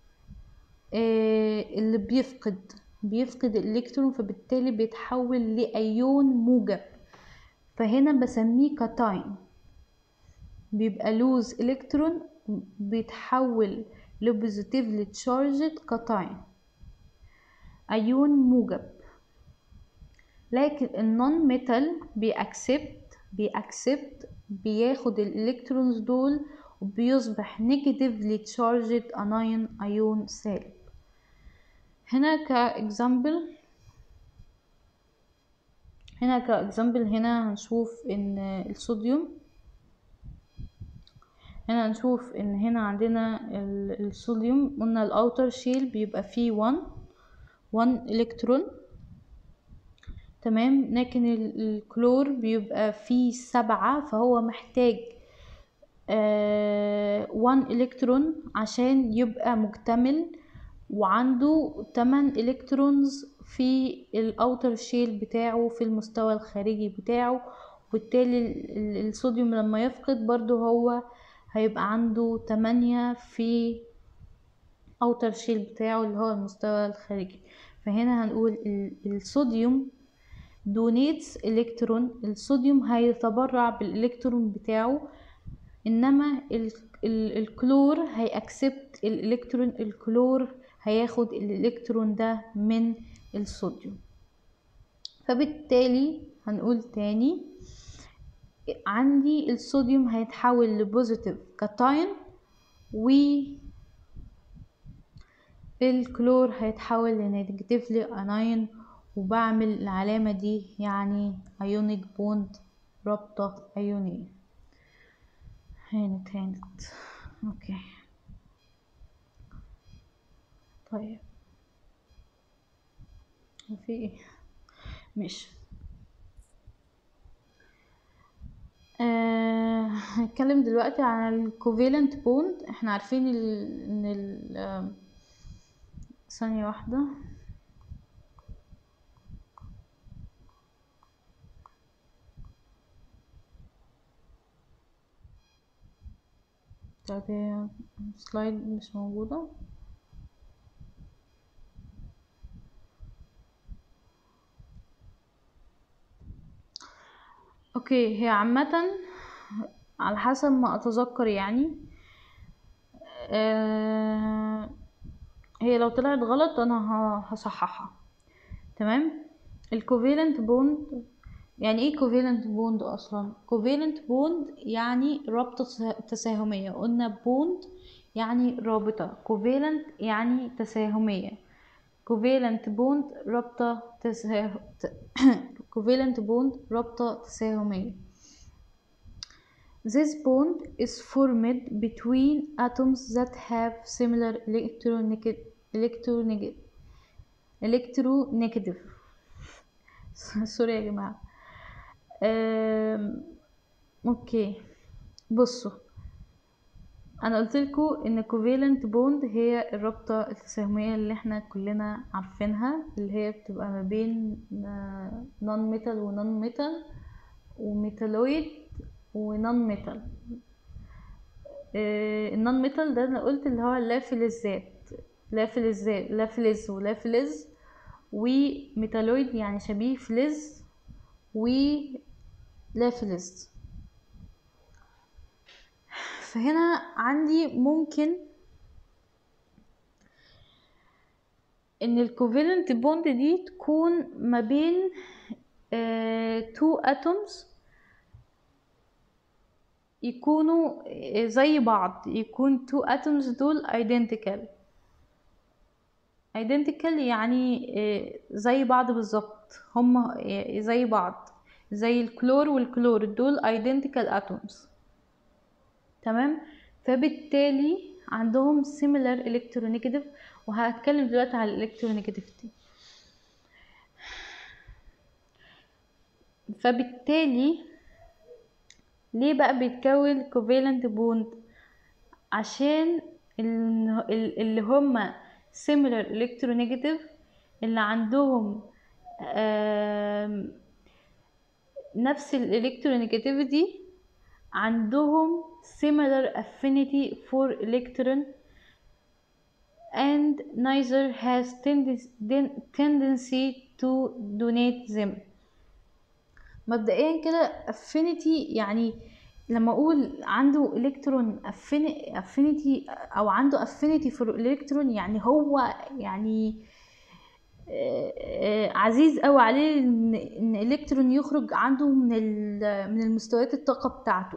آه اللي بيفقد بيفقد الإلكترون فبالتالي بيتحول لأيون موجب فهنا بسميه كاتاين بيبقى لوز إلكترون بيتحول لبوزيتيفلي تشارجد كاتاين أيون موجب لكن النون ميتال بيأكسبت بيأكسبت بياخد الإلكترونز دول وبيصبح نيجاتيفلي تشارجد اناين أيون سالب هنا كإكزامبل هنا كإكزامبل هنا هنشوف إن الصوديوم هنا هنشوف إن هنا عندنا الصوديوم قلنا الأوتر شيل بيبقى فيه 1 1 إلكترون تمام لكن الكلور بيبقى فيه سبعة فهو محتاج آه 1 إلكترون عشان يبقى مكتمل وعنده 8 إلكترونز في الأوتر شيل بتاعه في المستوى الخارجي بتاعه وبالتالي الصوديوم لما يفقد برضو هو هيبقى عنده 8 في أوتر شيل بتاعه اللي هو المستوى الخارجي فهنا هنقول الصوديوم دونيتس الكترون الصوديوم هيتبرع بالالكترون بتاعه انما الكلور هيأكسبت الالكترون الكلور هياخد الالكترون ده من الصوديوم فبالتالي هنقول تاني عندي الصوديوم هيتحول لبوزيتيف كاتاين و الكلور هيتحول لنيجاتيفلي اناين وبعمل العلامة دي يعني ايونيك بوند رابطة ايونية هانت هانت اوكي طيب في ايه ماشي آه هنتكلم دلوقتي عن الكوفيلنت بوند احنا عارفين ال ان ال ثانية واحدة طب هي سلايد مش موجودة اوكي هي عامة على حسب ما اتذكر يعني آه هي لو طلعت غلط انا هصححها تمام الكوفيلنت بوند يعني ايه كوفيلنت بوند اصلا كوفيلنت بوند يعني رابطة تساهمية قلنا بوند يعني رابطة كوفيلنت يعني تساهمية كوفيلنت بوند رابطة تساه... covalent bond رابطة تساهمية This bond is formed between atoms that have similar electronegative electronegative electronegative سوري يا جماعة أم... اوكي بصوا انا قلت لكم ان covalent bond هي الرابطه التساهميه اللي احنا كلنا عارفينها اللي هي بتبقى ما بين نون ميتال ونون ميتال وميتالويد ونون ميتال النون ميتال ده انا قلت اللي هو لا فلزات لا فلزات لا فلز ولا فلز وميتالويد يعني شبيه فلز ولا فلز فهنا عندي ممكن ان الكوفالنت بوند دي تكون ما بين تو اتومز يكونوا آه، زي بعض يكون تو اتومز دول identical identical يعني آه، زي بعض بالظبط هما آه، زي بعض زي الكلور والكلور دول identical atoms تمام فبالتالي عندهم similar electronegative وهتكلم دلوقتي على electronegativity فبالتالي ليه بقى بيتكون covalent bond عشان ال- ال- اللي هما similar electronegative اللي عندهم آم، نفس الالكترونيجاتيفيتي عندهم similar affinity for electron and neither has tendency tendency to donate them مبدئيا كده affinity يعني لما اقول عنده الكترون affinity او عنده affinity for الالكترون يعني هو يعني آه، آه، عزيز قوي عليه ان ان الكترون يخرج عنده من ال- من المستويات الطاقه بتاعته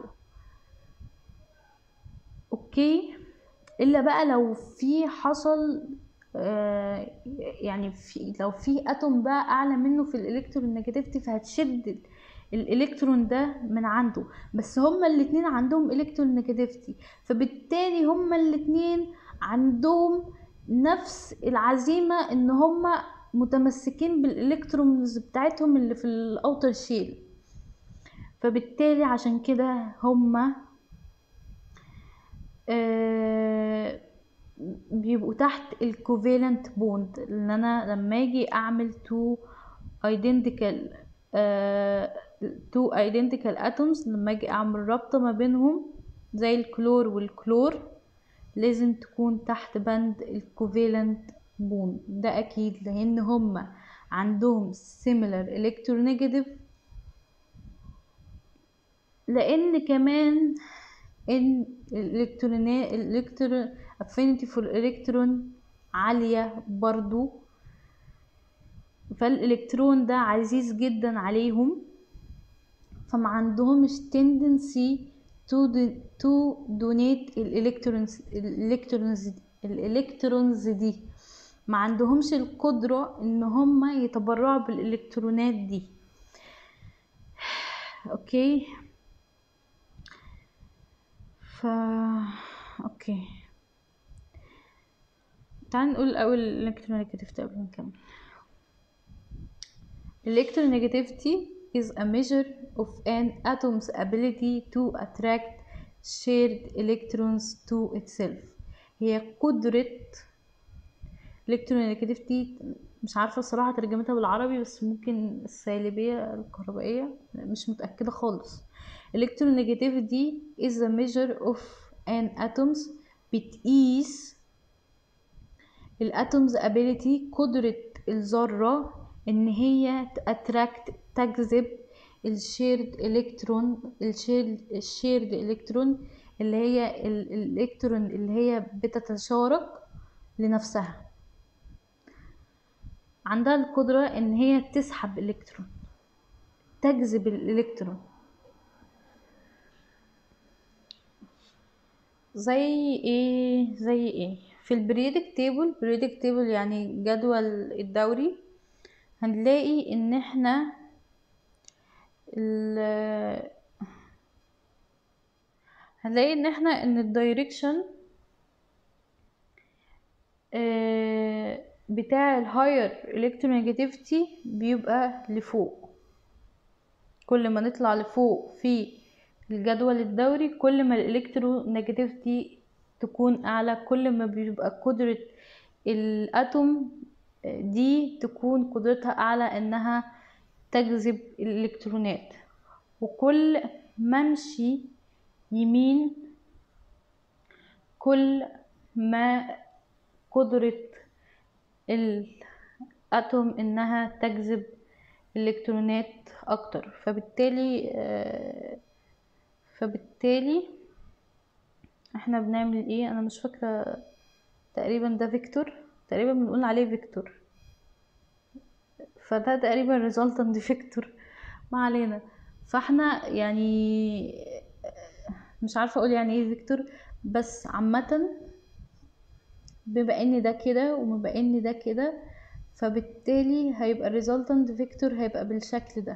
اوكي الا بقى لو في حصل آه، يعني في لو في اتوم بقى اعلى منه في الالكترون نيجاتيفيتي فهتشد ال- الالكترون ده من عنده بس هما الاتنين عندهم الكترون نيجاتيفيتي فبالتالي هما الاتنين عندهم نفس العزيمة ان هما متمسكين بالالكترونز بتاعتهم اللي في الاوتر شيل فبالتالي عشان كده هما آه، بيبقوا تحت الكوفالنت بوند ان انا لما اجي اعمل تو ايدنتيكال تو ايدنتيكال اتومز لما اجي اعمل رابطه ما بينهم زي الكلور والكلور لازم تكون تحت بند الكوفالنت بوند ده اكيد لان هما عندهم similar electronegative لان كمان ان الالكترونات الالكترون affinity for الالكترون عالية برضو فالالكترون ده عزيز جدا عليهم فما عندهمش tendency to do- to donate الالكترونز الالكترونز الالكترونز دي ما عندهمش القدرة ان هم يتبرعوا بالالكترونات دي اوكي ف اوكي تعال نقول الاول الالكترونيجاتيفيتي قبل ما نكمل electronegativity is a measure of an atom's ability to attract shared electrons to itself هي قدرة electronegativity مش عارفة الصراحة ترجمتها بالعربي بس ممكن السالبية الكهربائية مش متأكدة خالص electronegativity is a measure of an atoms بتقيس الاتومز ability قدرة الذرة ان هي اتراكت تجذب الشيرد الكترون الشيرد الشيرد الكترون اللي هي ال- الالكترون اللي هي بتتشارك لنفسها عندها القدرة ان هي تسحب الكترون تجذب الالكترون زي ايه زي ايه في البريدك تيبل بريدك تيبل يعني جدول الدوري هنلاقي ان احنا ال هنلاقي ان احنا ان الدايركشن بتاع الهاير الكترونيجاتيفيتي بيبقى لفوق كل ما نطلع لفوق في الجدول الدوري كل ما الالكترونيجاتيفيتي تكون اعلى كل ما بيبقى قدرة الاتوم دي تكون قدرتها اعلى انها تجذب الالكترونات وكل ما امشي يمين كل ما قدرة الاتوم انها تجذب الالكترونات اكتر فبالتالي فبالتالي احنا بنعمل ايه انا مش فاكره تقريبا ده فيكتور تقريبا بنقول عليه فيكتور فده تقريبا resultant فيكتور ما علينا فاحنا يعني مش عارفه اقول يعني ايه فيكتور بس عامه بما ان ده كده وبما ان ده كده فبالتالي هيبقى resultant فيكتور هيبقى بالشكل ده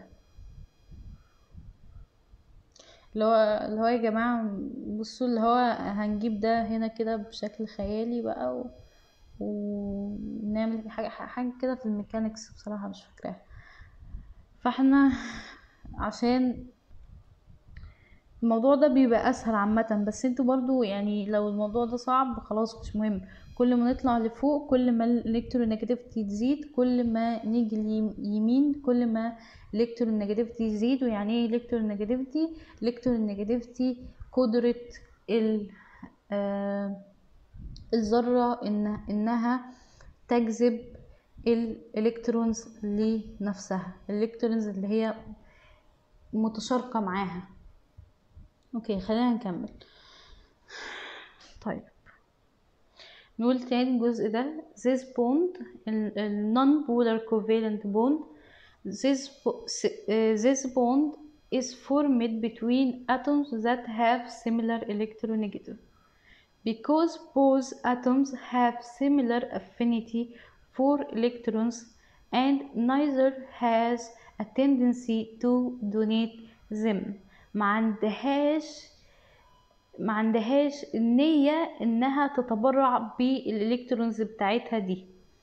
اللي هو اللي هو يا جماعة بصوا اللي هو هنجيب ده هنا كده بشكل خيالي بقى و... ونعمل حاجة حاجة كده في الميكانيكس بصراحة مش فاكراها فاحنا عشان الموضوع ده بيبقى اسهل عامة بس انتوا برضو يعني لو الموضوع ده صعب خلاص مش مهم كل ما نطلع لفوق كل ما الالكترونيجاتيفيتي تزيد كل ما نيجي اليمين كل ما الالكترونيجاتيفيتي يزيد ويعني ايه الالكترونيجاتيفيتي الالكترونيجاتيفيتي قدرة ال آه الذرة إن إنها تجذب الإلكترونز لنفسها الإلكترونز اللي هي متشاركة معاها اوكي خلينا نكمل طيب نقول تاني الجزء ده this bond ال non polar covalent bond this, this bond is formed between atoms that have similar electronegative because both atoms have similar affinity for electrons and neither has a tendency to donate them ما عندهاش ما عندهاش النية انها تتبرع بالالكترونز بتاعتها دي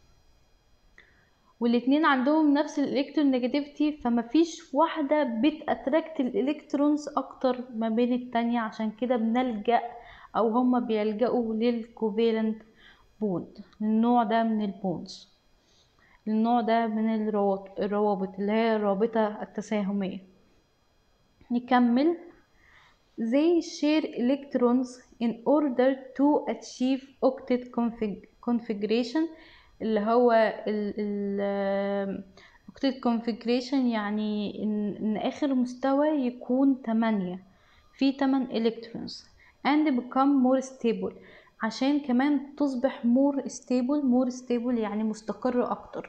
والاتنين عندهم نفس الالكترون نيجاتيفيتي فما فيش واحدة بتأتراكت الالكترونز اكتر ما بين التانية عشان كده بنلجأ او هما بيلجأوا للكوفالنت بوند النوع ده من البونز النوع ده من الروابط اللي هي الرابطة التساهمية نكمل they share electrons in order to achieve octet configuration اللي هو ال ال octet configuration يعني إن, إن آخر مستوى يكون تمانية في تمن electrons and become more stable عشان كمان تصبح more stable more stable يعني مستقر أكتر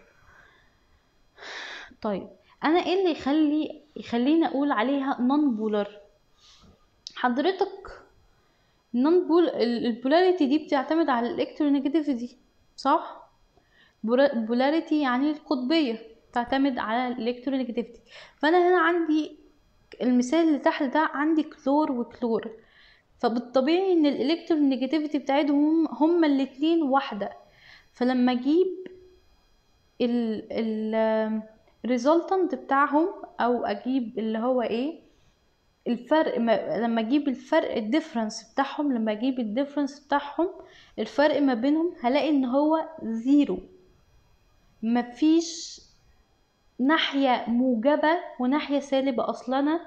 طيب أنا إيه اللي يخلي يخليني أقول عليها non polar حضرتك النون بول البولاريتي دي بتعتمد على الالكترونيجاتيفيتي صح البولاريتي يعني القطبيه تعتمد على الالكترونيجاتيفيتي فانا هنا عندي المثال اللي تحت ده عندي كلور وكلور فبالطبيعي ان الالكترونيجاتيفيتي بتاعتهم هما الاتنين واحده فلما اجيب ال ال الريزلتنت بتاعهم او اجيب اللي هو ايه الفرق ما لما اجيب الفرق الديفرنس بتاعهم لما اجيب الديفرنس بتاعهم الفرق ما بينهم هلاقي ان هو زيرو مفيش ناحية موجبة وناحية سالبة اصلا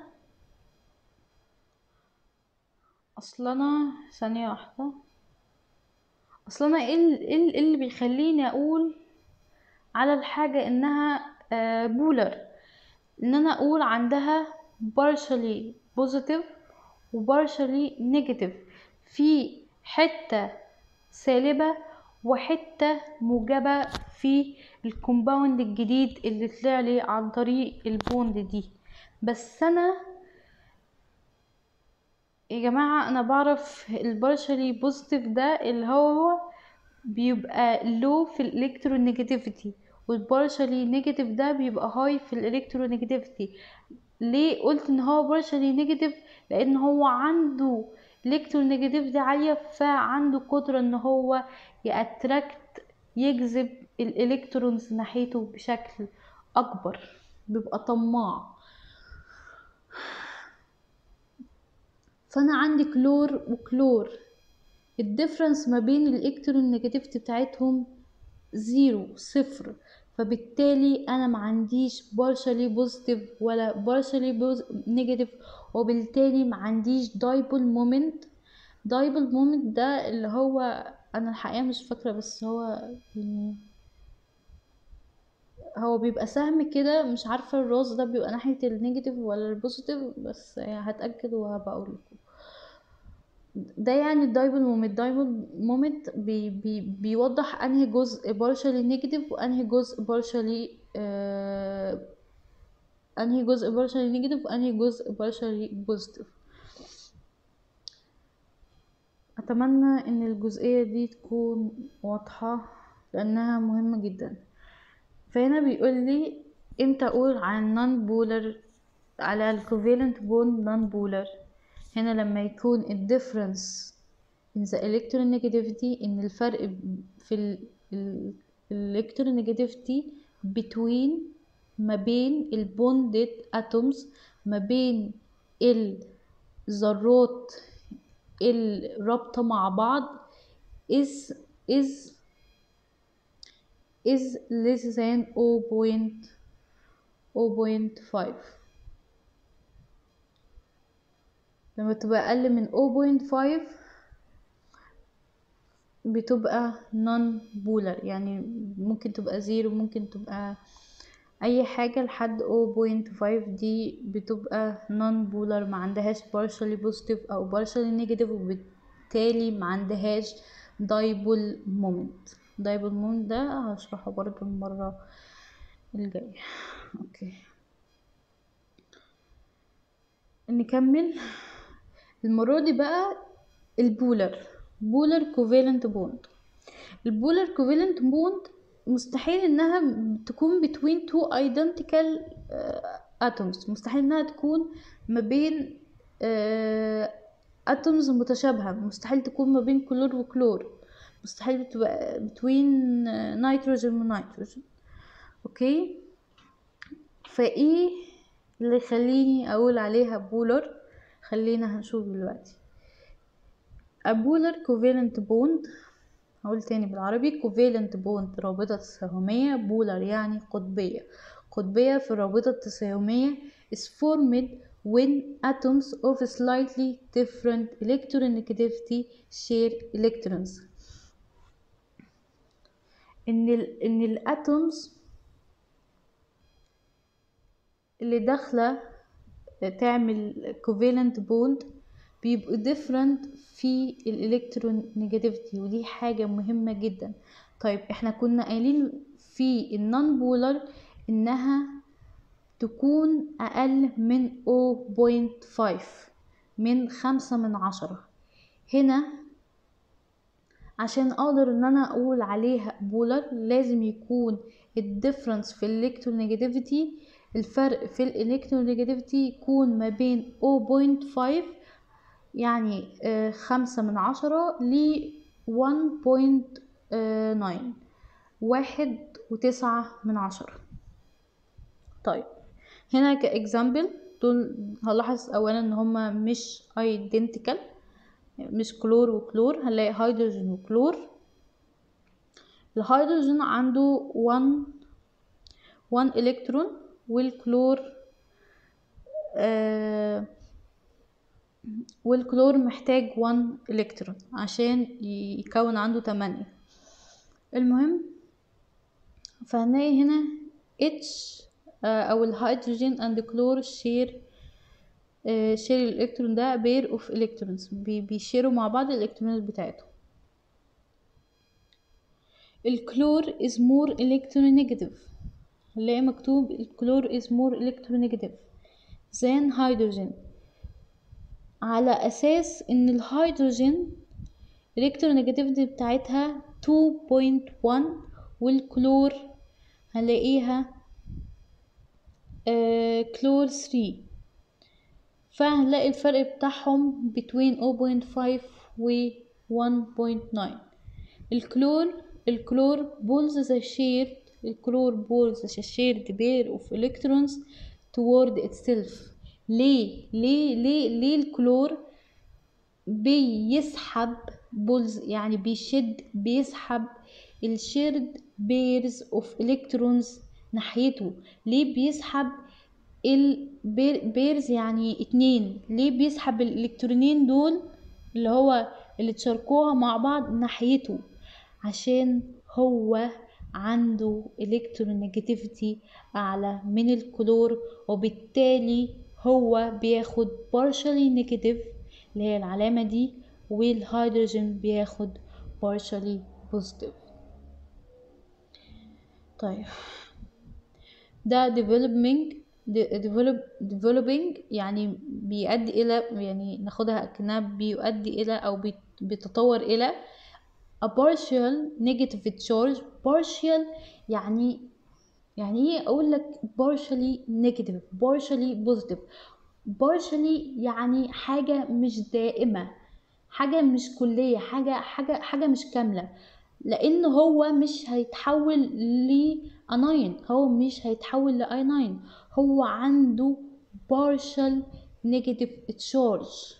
اصلا ثانية واحدة اصلا ايه اللي بيخليني اقول على الحاجة انها بولر ان انا اقول عندها partially positive و partially negative في حتة سالبة وحتة موجبة في الكومباوند الجديد اللي طلع لي عن طريق البوند دي بس انا يا جماعة انا بعرف البارشلي بوزيتيف ده اللي هو بيبقى لو في الالكترونيجاتيفيتي والبارشلي نيجاتيف ده بيبقى هاي في الالكترونيجاتيفيتي ليه قلت ان هو بارشلي نيجاتيف لان هو عنده الكترونيجاتيفيتي عاليه فعنده قدره ان هو ياتراكت يجذب الالكترونز ناحيته بشكل اكبر بيبقى طماع فانا عندي كلور وكلور الديفرنس ما بين الالكترون نيجاتيفيتي بتاعتهم زيرو صفر فبالتالي انا ما عنديش partially بوزيتيف ولا partially نيجاتيف وبالتالي ما عنديش دايبول مومنت دايبول مومنت ده اللي هو انا الحقيقه مش فاكره بس هو يعني هو بيبقى سهم كده مش عارفه الراس ده بيبقى ناحيه النيجاتيف ولا البوزيتيف بس هتاكد وهبقى اقول لكم ده يعني الدايبل مومنت الدايبل مومنت بي بي بيوضح انهي جزء بارشلي نيجاتيف وانهي جزء بارشلي آه انهي جزء بارشلي نيجاتيف وانهي جزء بارشلي بوزيتيف اتمنى ان الجزئيه دي تكون واضحه لانها مهمه جدا فهنا بيقول لي امتى اقول عن نون بولر على الكوفالنت بون نون بولر هنا لما يكون الديفرنس in the electronegativity ان الفرق في electronegativity between ما بين البوندد atoms ما بين الذرات الرابطة مع بعض is is is less than 0.0.5 لما تبقى أقل من 0.5 بتبقى non بولر يعني ممكن تبقى زيرو ممكن تبقى أي حاجة لحد 0.5 دي بتبقى non بولر ما عندهاش partially positive أو partially negative وبالتالي ما عندهاش dipole moment dipole moment ده هشرحه برضه المرة الجاية اوكي نكمل المرة دي بقى البولر بولر كوفالنت بوند البولر كوفالنت بوند مستحيل انها تكون between two identical atoms مستحيل انها تكون ما بين اتومز متشابهة مستحيل تكون ما بين كلور وكلور مستحيل تبقى between نيتروجين ونيتروجين اوكي فايه اللي يخليني اقول عليها بولر خلينا هنشوف دلوقتي A polar covalent bond هقول تاني بالعربي covalent bond رابطة تساهمية بولر يعني قطبية قطبية في الرابطة التساهمية is formed when atoms of slightly different electronegativity share electrons ان ال ان الاتومز اللي داخله تعمل covalent bond بيبقوا different في الالكترون نيجاتيفيتي ودي حاجة مهمة جدا طيب احنا كنا قايلين في النون بولر انها تكون اقل من 0.5 من خمسة من عشرة هنا عشان اقدر ان انا اقول عليها بولر لازم يكون الديفرنس في الالكترونيجاتيفيتي الفرق في الالكترونيجاتيفيتي يكون ما بين 0.5 يعني آه خمسة من عشرة ل 1.9 واحد وتسعة من عشرة طيب هنا كإكزامبل دول هلاحظ أولا إن هما مش identical مش كلور وكلور هنلاقي هيدروجين وكلور الهيدروجين عنده 1 1 الكترون والكلور آه والكلور محتاج 1 الكترون عشان يكون عنده 8 المهم فهنلاقي هنا H آه او الهيدروجين اند كلور شير شير الالكترون ده بير اوف الكترونز بيشيروا مع بعض الالكترونات بتاعتهم الكلور is more electronegative هنلاقي مكتوب الكلور is more electronegative than hydrogen على اساس ان الهيدروجين الالكترونيجاتيفيتي بتاعتها 2.1 والكلور هنلاقيها آه كلور 3 فهنلاقي الفرق بتاعهم between 0.5 و 1.9 الكلور الكلور بولز the shared الكلور بولز the shared pair of electrons toward itself ليه ليه ليه ليه الكلور بيسحب بولز يعني بيشد بيسحب الشيرد بيرز اوف الكترونز ناحيته ليه بيسحب البيرز يعني اتنين ليه بيسحب الالكترونين دول اللي هو اللي تشاركوها مع بعض ناحيته عشان هو عنده الكترونيجاتيفيتي اعلى من الكلور وبالتالي هو بياخد partially negative اللي هي العلامة دي والهيدروجين بياخد partially positive طيب ده developing develop developing يعني بيؤدي إلى يعني ناخدها كأنها بيؤدي إلى أو بيتطور إلى a partial negative charge partial يعني يعني ايه اقول لك partially negative partially positive partially يعني حاجة مش دائمة حاجة مش كلية حاجة حاجة حاجة مش كاملة لان هو مش هيتحول لاناين هو مش هيتحول لايناين هو عنده partial negative charge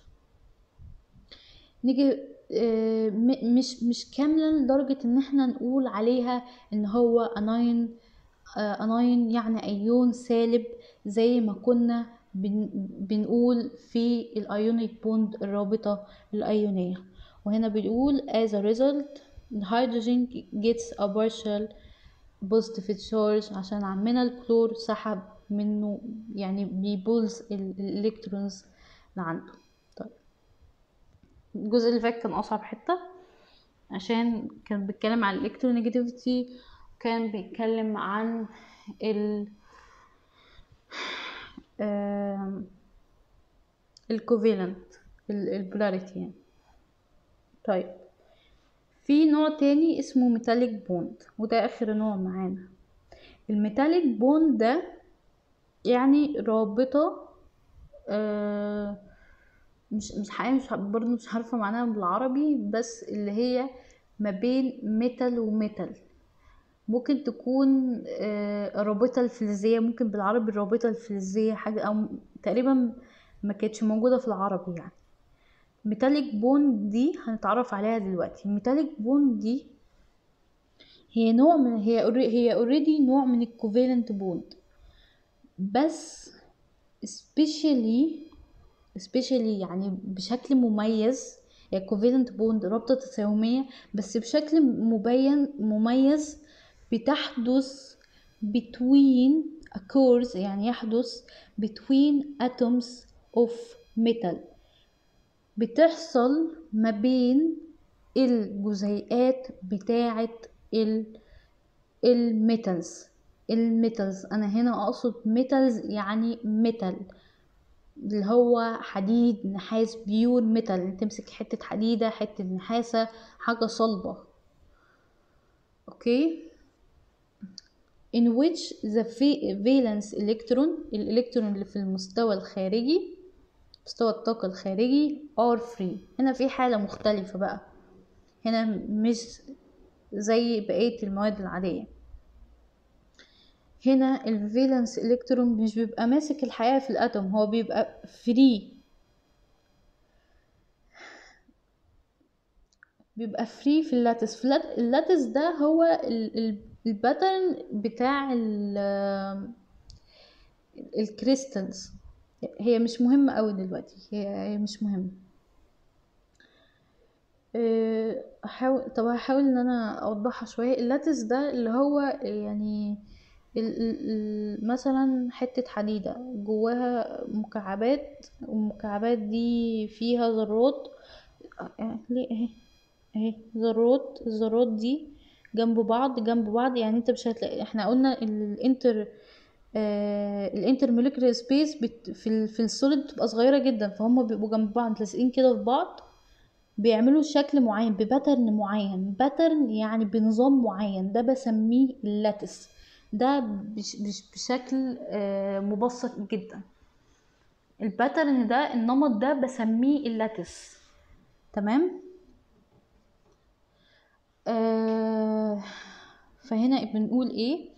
نيجي آه مش مش كاملة لدرجة ان احنا نقول عليها ان هو اناين آه اناين يعني ايون سالب زي ما كنا بن بنقول في الايونيك بوند الرابطة الايونية وهنا بنقول as a result the hydrogen gets a partial positive charge عشان عمنا الكلور سحب منه يعني بيبولز الالكترونز اللي عنده طيب الجزء اللي فات كان اصعب حته عشان كان بيتكلم عن الالكترونيجاتيفيتي كان بيتكلم عن ال الكوفيلنت البولاريتي يعني طيب في نوع تاني اسمه ميتاليك بوند وده اخر نوع معانا الميتاليك بوند ده يعني رابطة آه مش مش حقيقة مش برضه مش عارفة معناها بالعربي بس اللي هي ما بين ميتال وميتال ممكن تكون آه الرابطة الفلزية ممكن بالعربي الرابطة الفلزية حاجة أو تقريبا ما كانتش موجودة في العربي يعني ميتاليك بوند دي هنتعرف عليها دلوقتي الميتاليك بوند دي هي نوع من هي هي اوريدي نوع من الكوفالنت بوند بس especially especially يعني بشكل مميز هي كوفالنت بوند رابطة تساهمية بس بشكل مبين مميز بتحدث between occurs يعني يحدث between atoms of metal بتحصل ما بين الجزيئات بتاعة الميتالز الميتالز انا هنا اقصد ميتالز يعني ميتال اللي هو حديد نحاس بيور ميتال تمسك حتة حديدة حتة نحاسة حاجة صلبة اوكي in which the valence electron الالكترون اللي في المستوى الخارجي مستوى الطاقة الخارجي are free هنا في حالة مختلفة بقى هنا مش زي بقية المواد العادية هنا الفالنس الكترون مش بيبقى ماسك الحياة في الاتوم هو بيبقى فري بيبقى فري في اللاتس في اللاتس ده هو الباترن بتاع الكريستالز هي مش مهمة قوي دلوقتي هي مش مهمة احاول طب هحاول ان انا اوضحها شويه اللاتس ده اللي هو يعني ال ال مثلا حته حديده جواها مكعبات والمكعبات دي فيها ذرات ليه اهي اهي ذرات الذرات دي جنب بعض جنب بعض يعني انت مش هتلاقي احنا قلنا الانتر آه الانتر موليكولار سبيس في ال في السوليد بتبقى صغيره جدا فهم بيبقوا جنب بعض لازقين كده في بعض بيعملوا شكل معين بباترن معين باترن يعني بنظام معين ده بسميه اللاتس ده بش بش بشكل آه مبسط جدا الباترن ده النمط ده بسميه اللاتس تمام آه فهنا بنقول ايه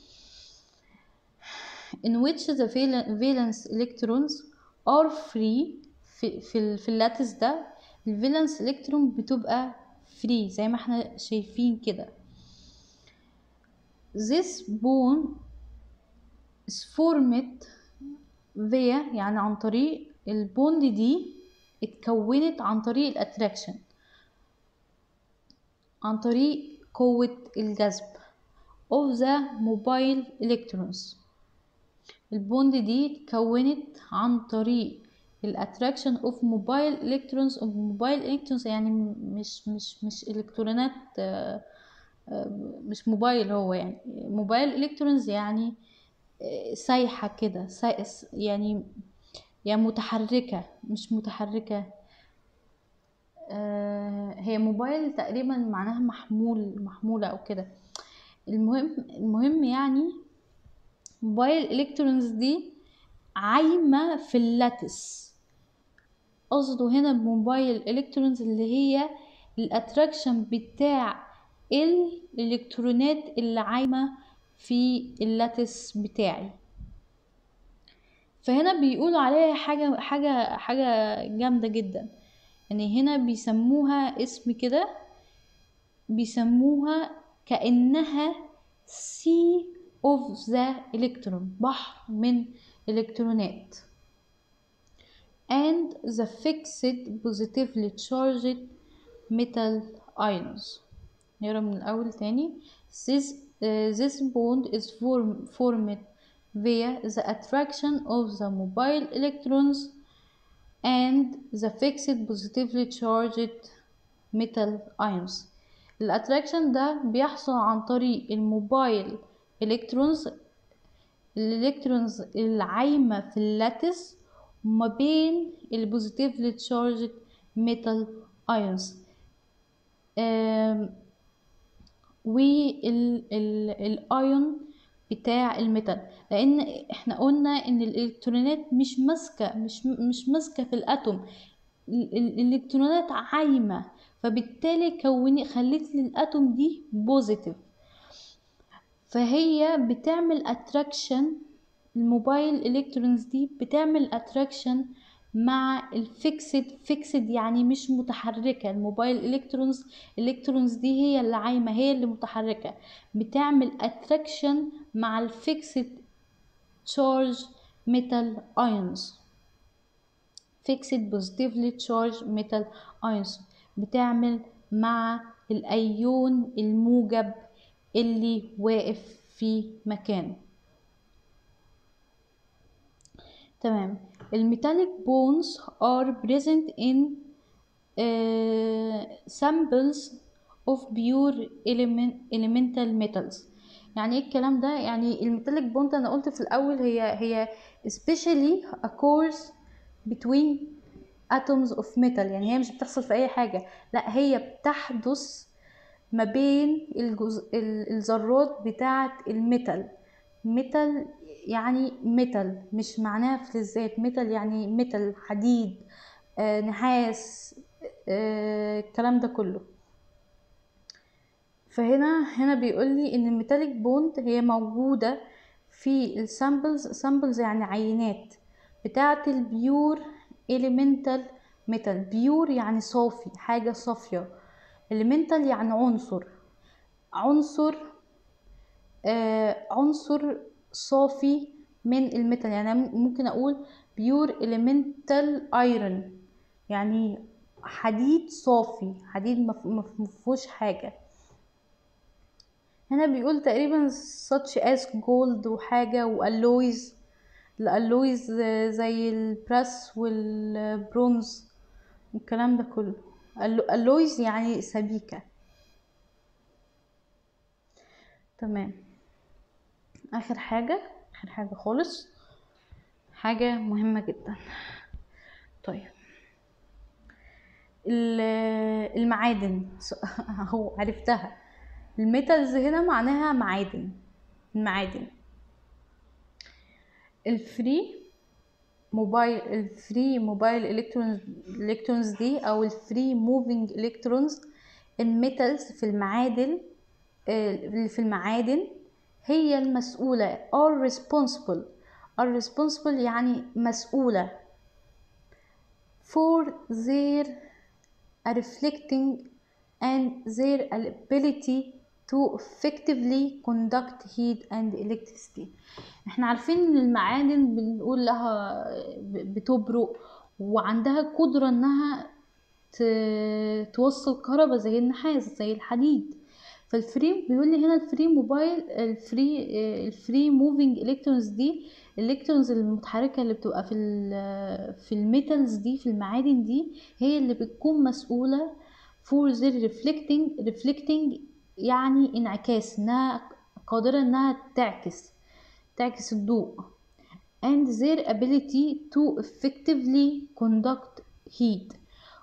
in which the valence electrons are free في في, في اللاتس ده الفالنس الكترون بتبقى free زي ما احنا شايفين كده this bone is formed via يعني عن طريق البوند دي اتكونت عن طريق الاتراكشن عن طريق قوة الجذب of the mobile electrons البوند دي اتكونت عن طريق الاتراكشن اوف موبايل الكترونز اوف موبايل الكترونز يعني مش مش مش الكترونات آه، آه، مش موبايل هو يعني موبايل الكترونز يعني آه، سايحة كده ساي- يعني يعني متحركة مش متحركة آه، هي موبايل تقريبا معناها محمول محمولة او كده المهم المهم يعني موبايل الكترونز دي عايمة في اللاتس قصده هنا بموبايل الكترونز اللي هي الاتراكشن بتاع الالكترونات اللي عايمة في اللاتس بتاعي فهنا بيقولوا عليها حاجة حاجة حاجة جامدة جدا يعني هنا بيسموها اسم كده بيسموها كأنها sea of the electron بحر من الإلكترونات and the fixed positively charged metal ions نقرا من الأول تاني this, uh, this bond is form, formed via the attraction of the mobile electrons and the fixed positively charged metal ions الاتراكشن ده بيحصل عن طريق الموبايل الكترونز الالكترونز العايمة في اللاتس وما بين البوزيتيفلي تشارجد ميتال ايونز والايون بتاع الميتال لان احنا قلنا ان الالكترونات مش ماسكه مش مش ماسكه في الاتوم ال- ال- الالكترونات عايمه فبالتالي كوني خليت لي الاتوم دي بوزيتيف فهي بتعمل اتراكشن الموبايل الكترونز دي بتعمل اتراكشن مع الفيكسد فيكسد يعني مش متحركة الموبايل الكترونز الكترونز دي هي اللي عايمة هي اللي متحركة بتعمل اتراكشن مع الفيكسد تشارج ميتال ايونز فيكسد بوزيتيفلي تشارج ميتال ايونز بتعمل مع الايون الموجب اللي واقف في مكانه تمام الميتاليك بونز are present in uh, samples of pure element, elemental metals يعني ايه الكلام ده يعني الميتاليك بوند انا قلت في الاول هي هي especially occurs between atoms of metal يعني هي مش بتحصل في اي حاجة لا هي بتحدث ما بين الجزء ال- الذرات بتاعة الميتال ميتال يعني ميتال مش معناها فلزات ميتال يعني ميتال حديد آه نحاس آه الكلام ده كله فهنا هنا بيقول لي ان الميتاليك بوند هي موجودة في السامبلز سامبلز يعني عينات بتاعة البيور elemental metal بيور يعني صافي حاجة صافية elemental يعني عنصر عنصر آه عنصر صافي من الميتال يعني أنا ممكن اقول بيور elemental iron يعني حديد صافي حديد مف- مف- مفهوش حاجة هنا بيقول تقريبا such as gold وحاجة واللويز الالويز زي البراس والبرونز والكلام ده كله الويز يعني سبيكة تمام اخر حاجة اخر حاجة خالص حاجة مهمة جدا طيب ال- المعادن اهو عرفتها الميتالز هنا معناها معادن المعادن الفري موبايل الفري موبايل الكترونز الكترونز دي او الفري موفينج الكترونز الميتالز في المعادن آه، اللي في المعادن هي المسؤولة are responsible are responsible يعني مسؤولة for their reflecting and their ability to effectively conduct heat and electricity احنا عارفين ان المعادن بنقول لها بتبرق وعندها قدرة انها توصل كهرباء زي النحاس زي الحديد فالفري بيقول لي هنا الفري موبايل الفري الفري موفينج الكترونز دي الالكترونز المتحركه اللي بتبقى في في الميتالز دي في المعادن دي هي اللي بتكون مسؤوله for their reflecting reflecting يعني انعكاس انها قادره انها تعكس تعكس الضوء and their ability to effectively conduct heat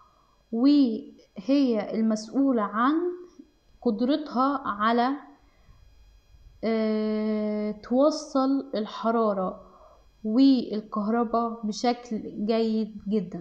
وهي المسؤولة عن قدرتها على آه، توصل الحرارة والكهرباء بشكل جيد جدا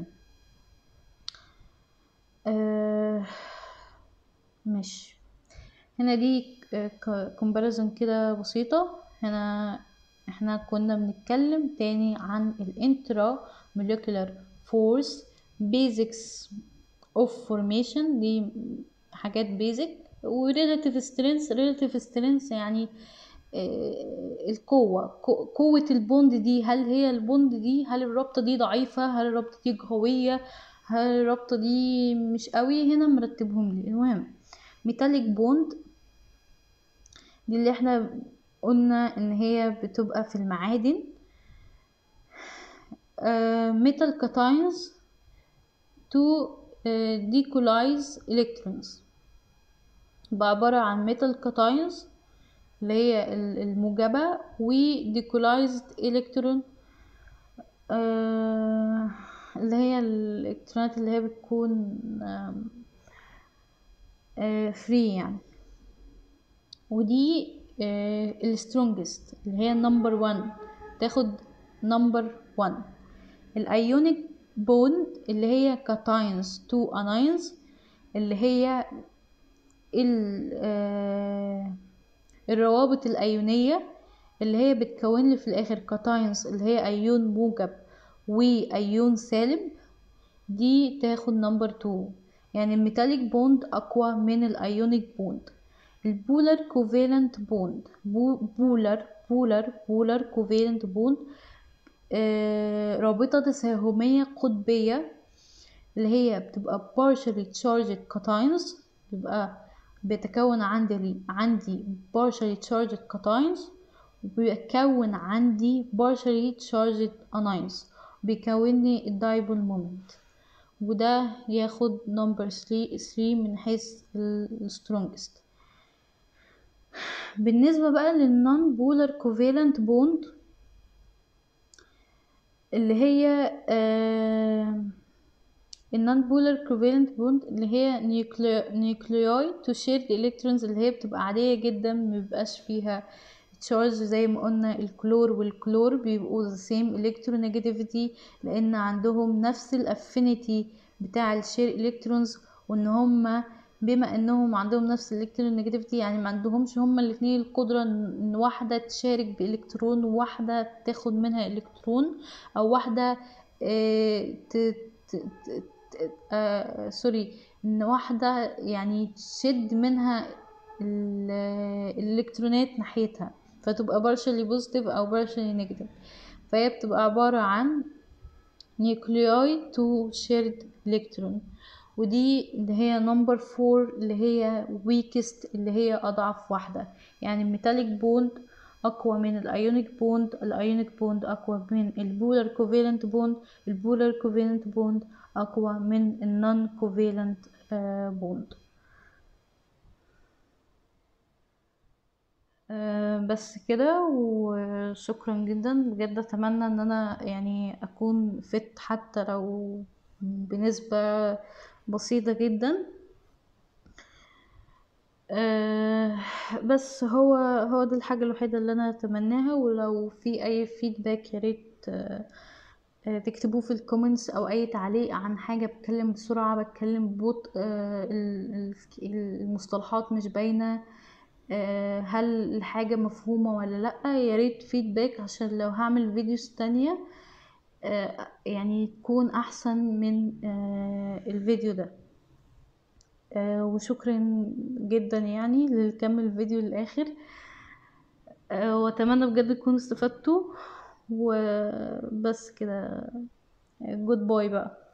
آه، ماشي هنا دي كومباريزون كده بسيطة هنا احنا كنا بنتكلم تاني عن الانترا molecular force basics of formation دي حاجات basic و relative strength relative strength يعني آه، القوة قوة البوند دي هل هي البوند دي هل الرابطة دي ضعيفة هل الرابطة دي قوية هل الرابطة دي مش قوي هنا مرتبهم لي المهم ميتاليك بوند دي اللي احنا قلنا ان هي بتبقى في المعادن ميتال كاتاينز تو ديكولايز الكترونز بعبارة عن ميتال كاتاينز اللي هي الموجبة و ديكولايزد الكترون اللي هي الالكترونات اللي هي بتكون فري يعني ودي السترونجست اللي هي نمبر 1 تاخد نمبر 1 الايونيك بوند اللي هي كاتاينز تو اناينز اللي هي الروابط الايونيه اللي هي بتكون لي في الاخر كاتاينز اللي هي ايون موجب وايون سالب دي تاخد نمبر 2 يعني الميتاليك بوند اقوى من الايونيك بوند البولر كوفالنت بوند بولر بولر بولر كوفالنت بوند رابطة تساهمية قطبية اللي هي بتبقى partially charged cations بيبقى بيتكون عندي عندي partially charged cations وبيكون عندي partially charged anions بيكون لي الدايبول مومنت وده ياخد نمبر 3 من حيث السترونجست بالنسبة بقى للنون بولر كوفالنت بوند اللي هي آه النون بولر كوفالنت بوند اللي هي نيوكليوي تو شير الكترونز اللي هي بتبقى عادية جدا مبيبقاش فيها تشارج زي ما قلنا الكلور والكلور بيبقوا the same electronegativity لان عندهم نفس الافينيتي بتاع الشير الكترونز وان هما بما انهم عندهم نفس الالكترونيجاتيفيتي يعني ما عندهمش هما الاثنين القدره ان واحده تشارك بالكترون وواحده تاخد منها الكترون او واحده آه ت ت آه سوري ان واحده يعني تشد منها الالكترونات ناحيتها فتبقى partially بوزيتيف او partially نيجاتيف فهي بتبقى عباره عن نيوكليوي تو شيرد الكترون ودي اللي هي نمبر فور اللي هي weakest اللي هي اضعف واحدة يعني الميتاليك بوند اقوى من الايونيك بوند الايونيك بوند اقوى من البولر كوفالنت بوند البولر كوفالنت بوند اقوى من النون كوفالنت بوند بس كده وشكرا جدا بجد اتمنى ان انا يعني اكون فت حتى لو بنسبة بسيطة جدا أه بس هو هو دي الحاجة الوحيدة اللي انا اتمناها ولو في اي فيدباك ياريت أه تكتبوه في الكومنتس او اي تعليق عن حاجة بتكلم بسرعة بتكلم ببطء أه المصطلحات مش باينة هل الحاجة مفهومة ولا لأ ياريت فيدباك عشان لو هعمل فيديوز تانية يعني تكون احسن من الفيديو ده آه، وشكرا جدا يعني اللي كمل الفيديو للاخر آه، واتمنى بجد تكونوا استفدتوا وبس كده جود باي بقى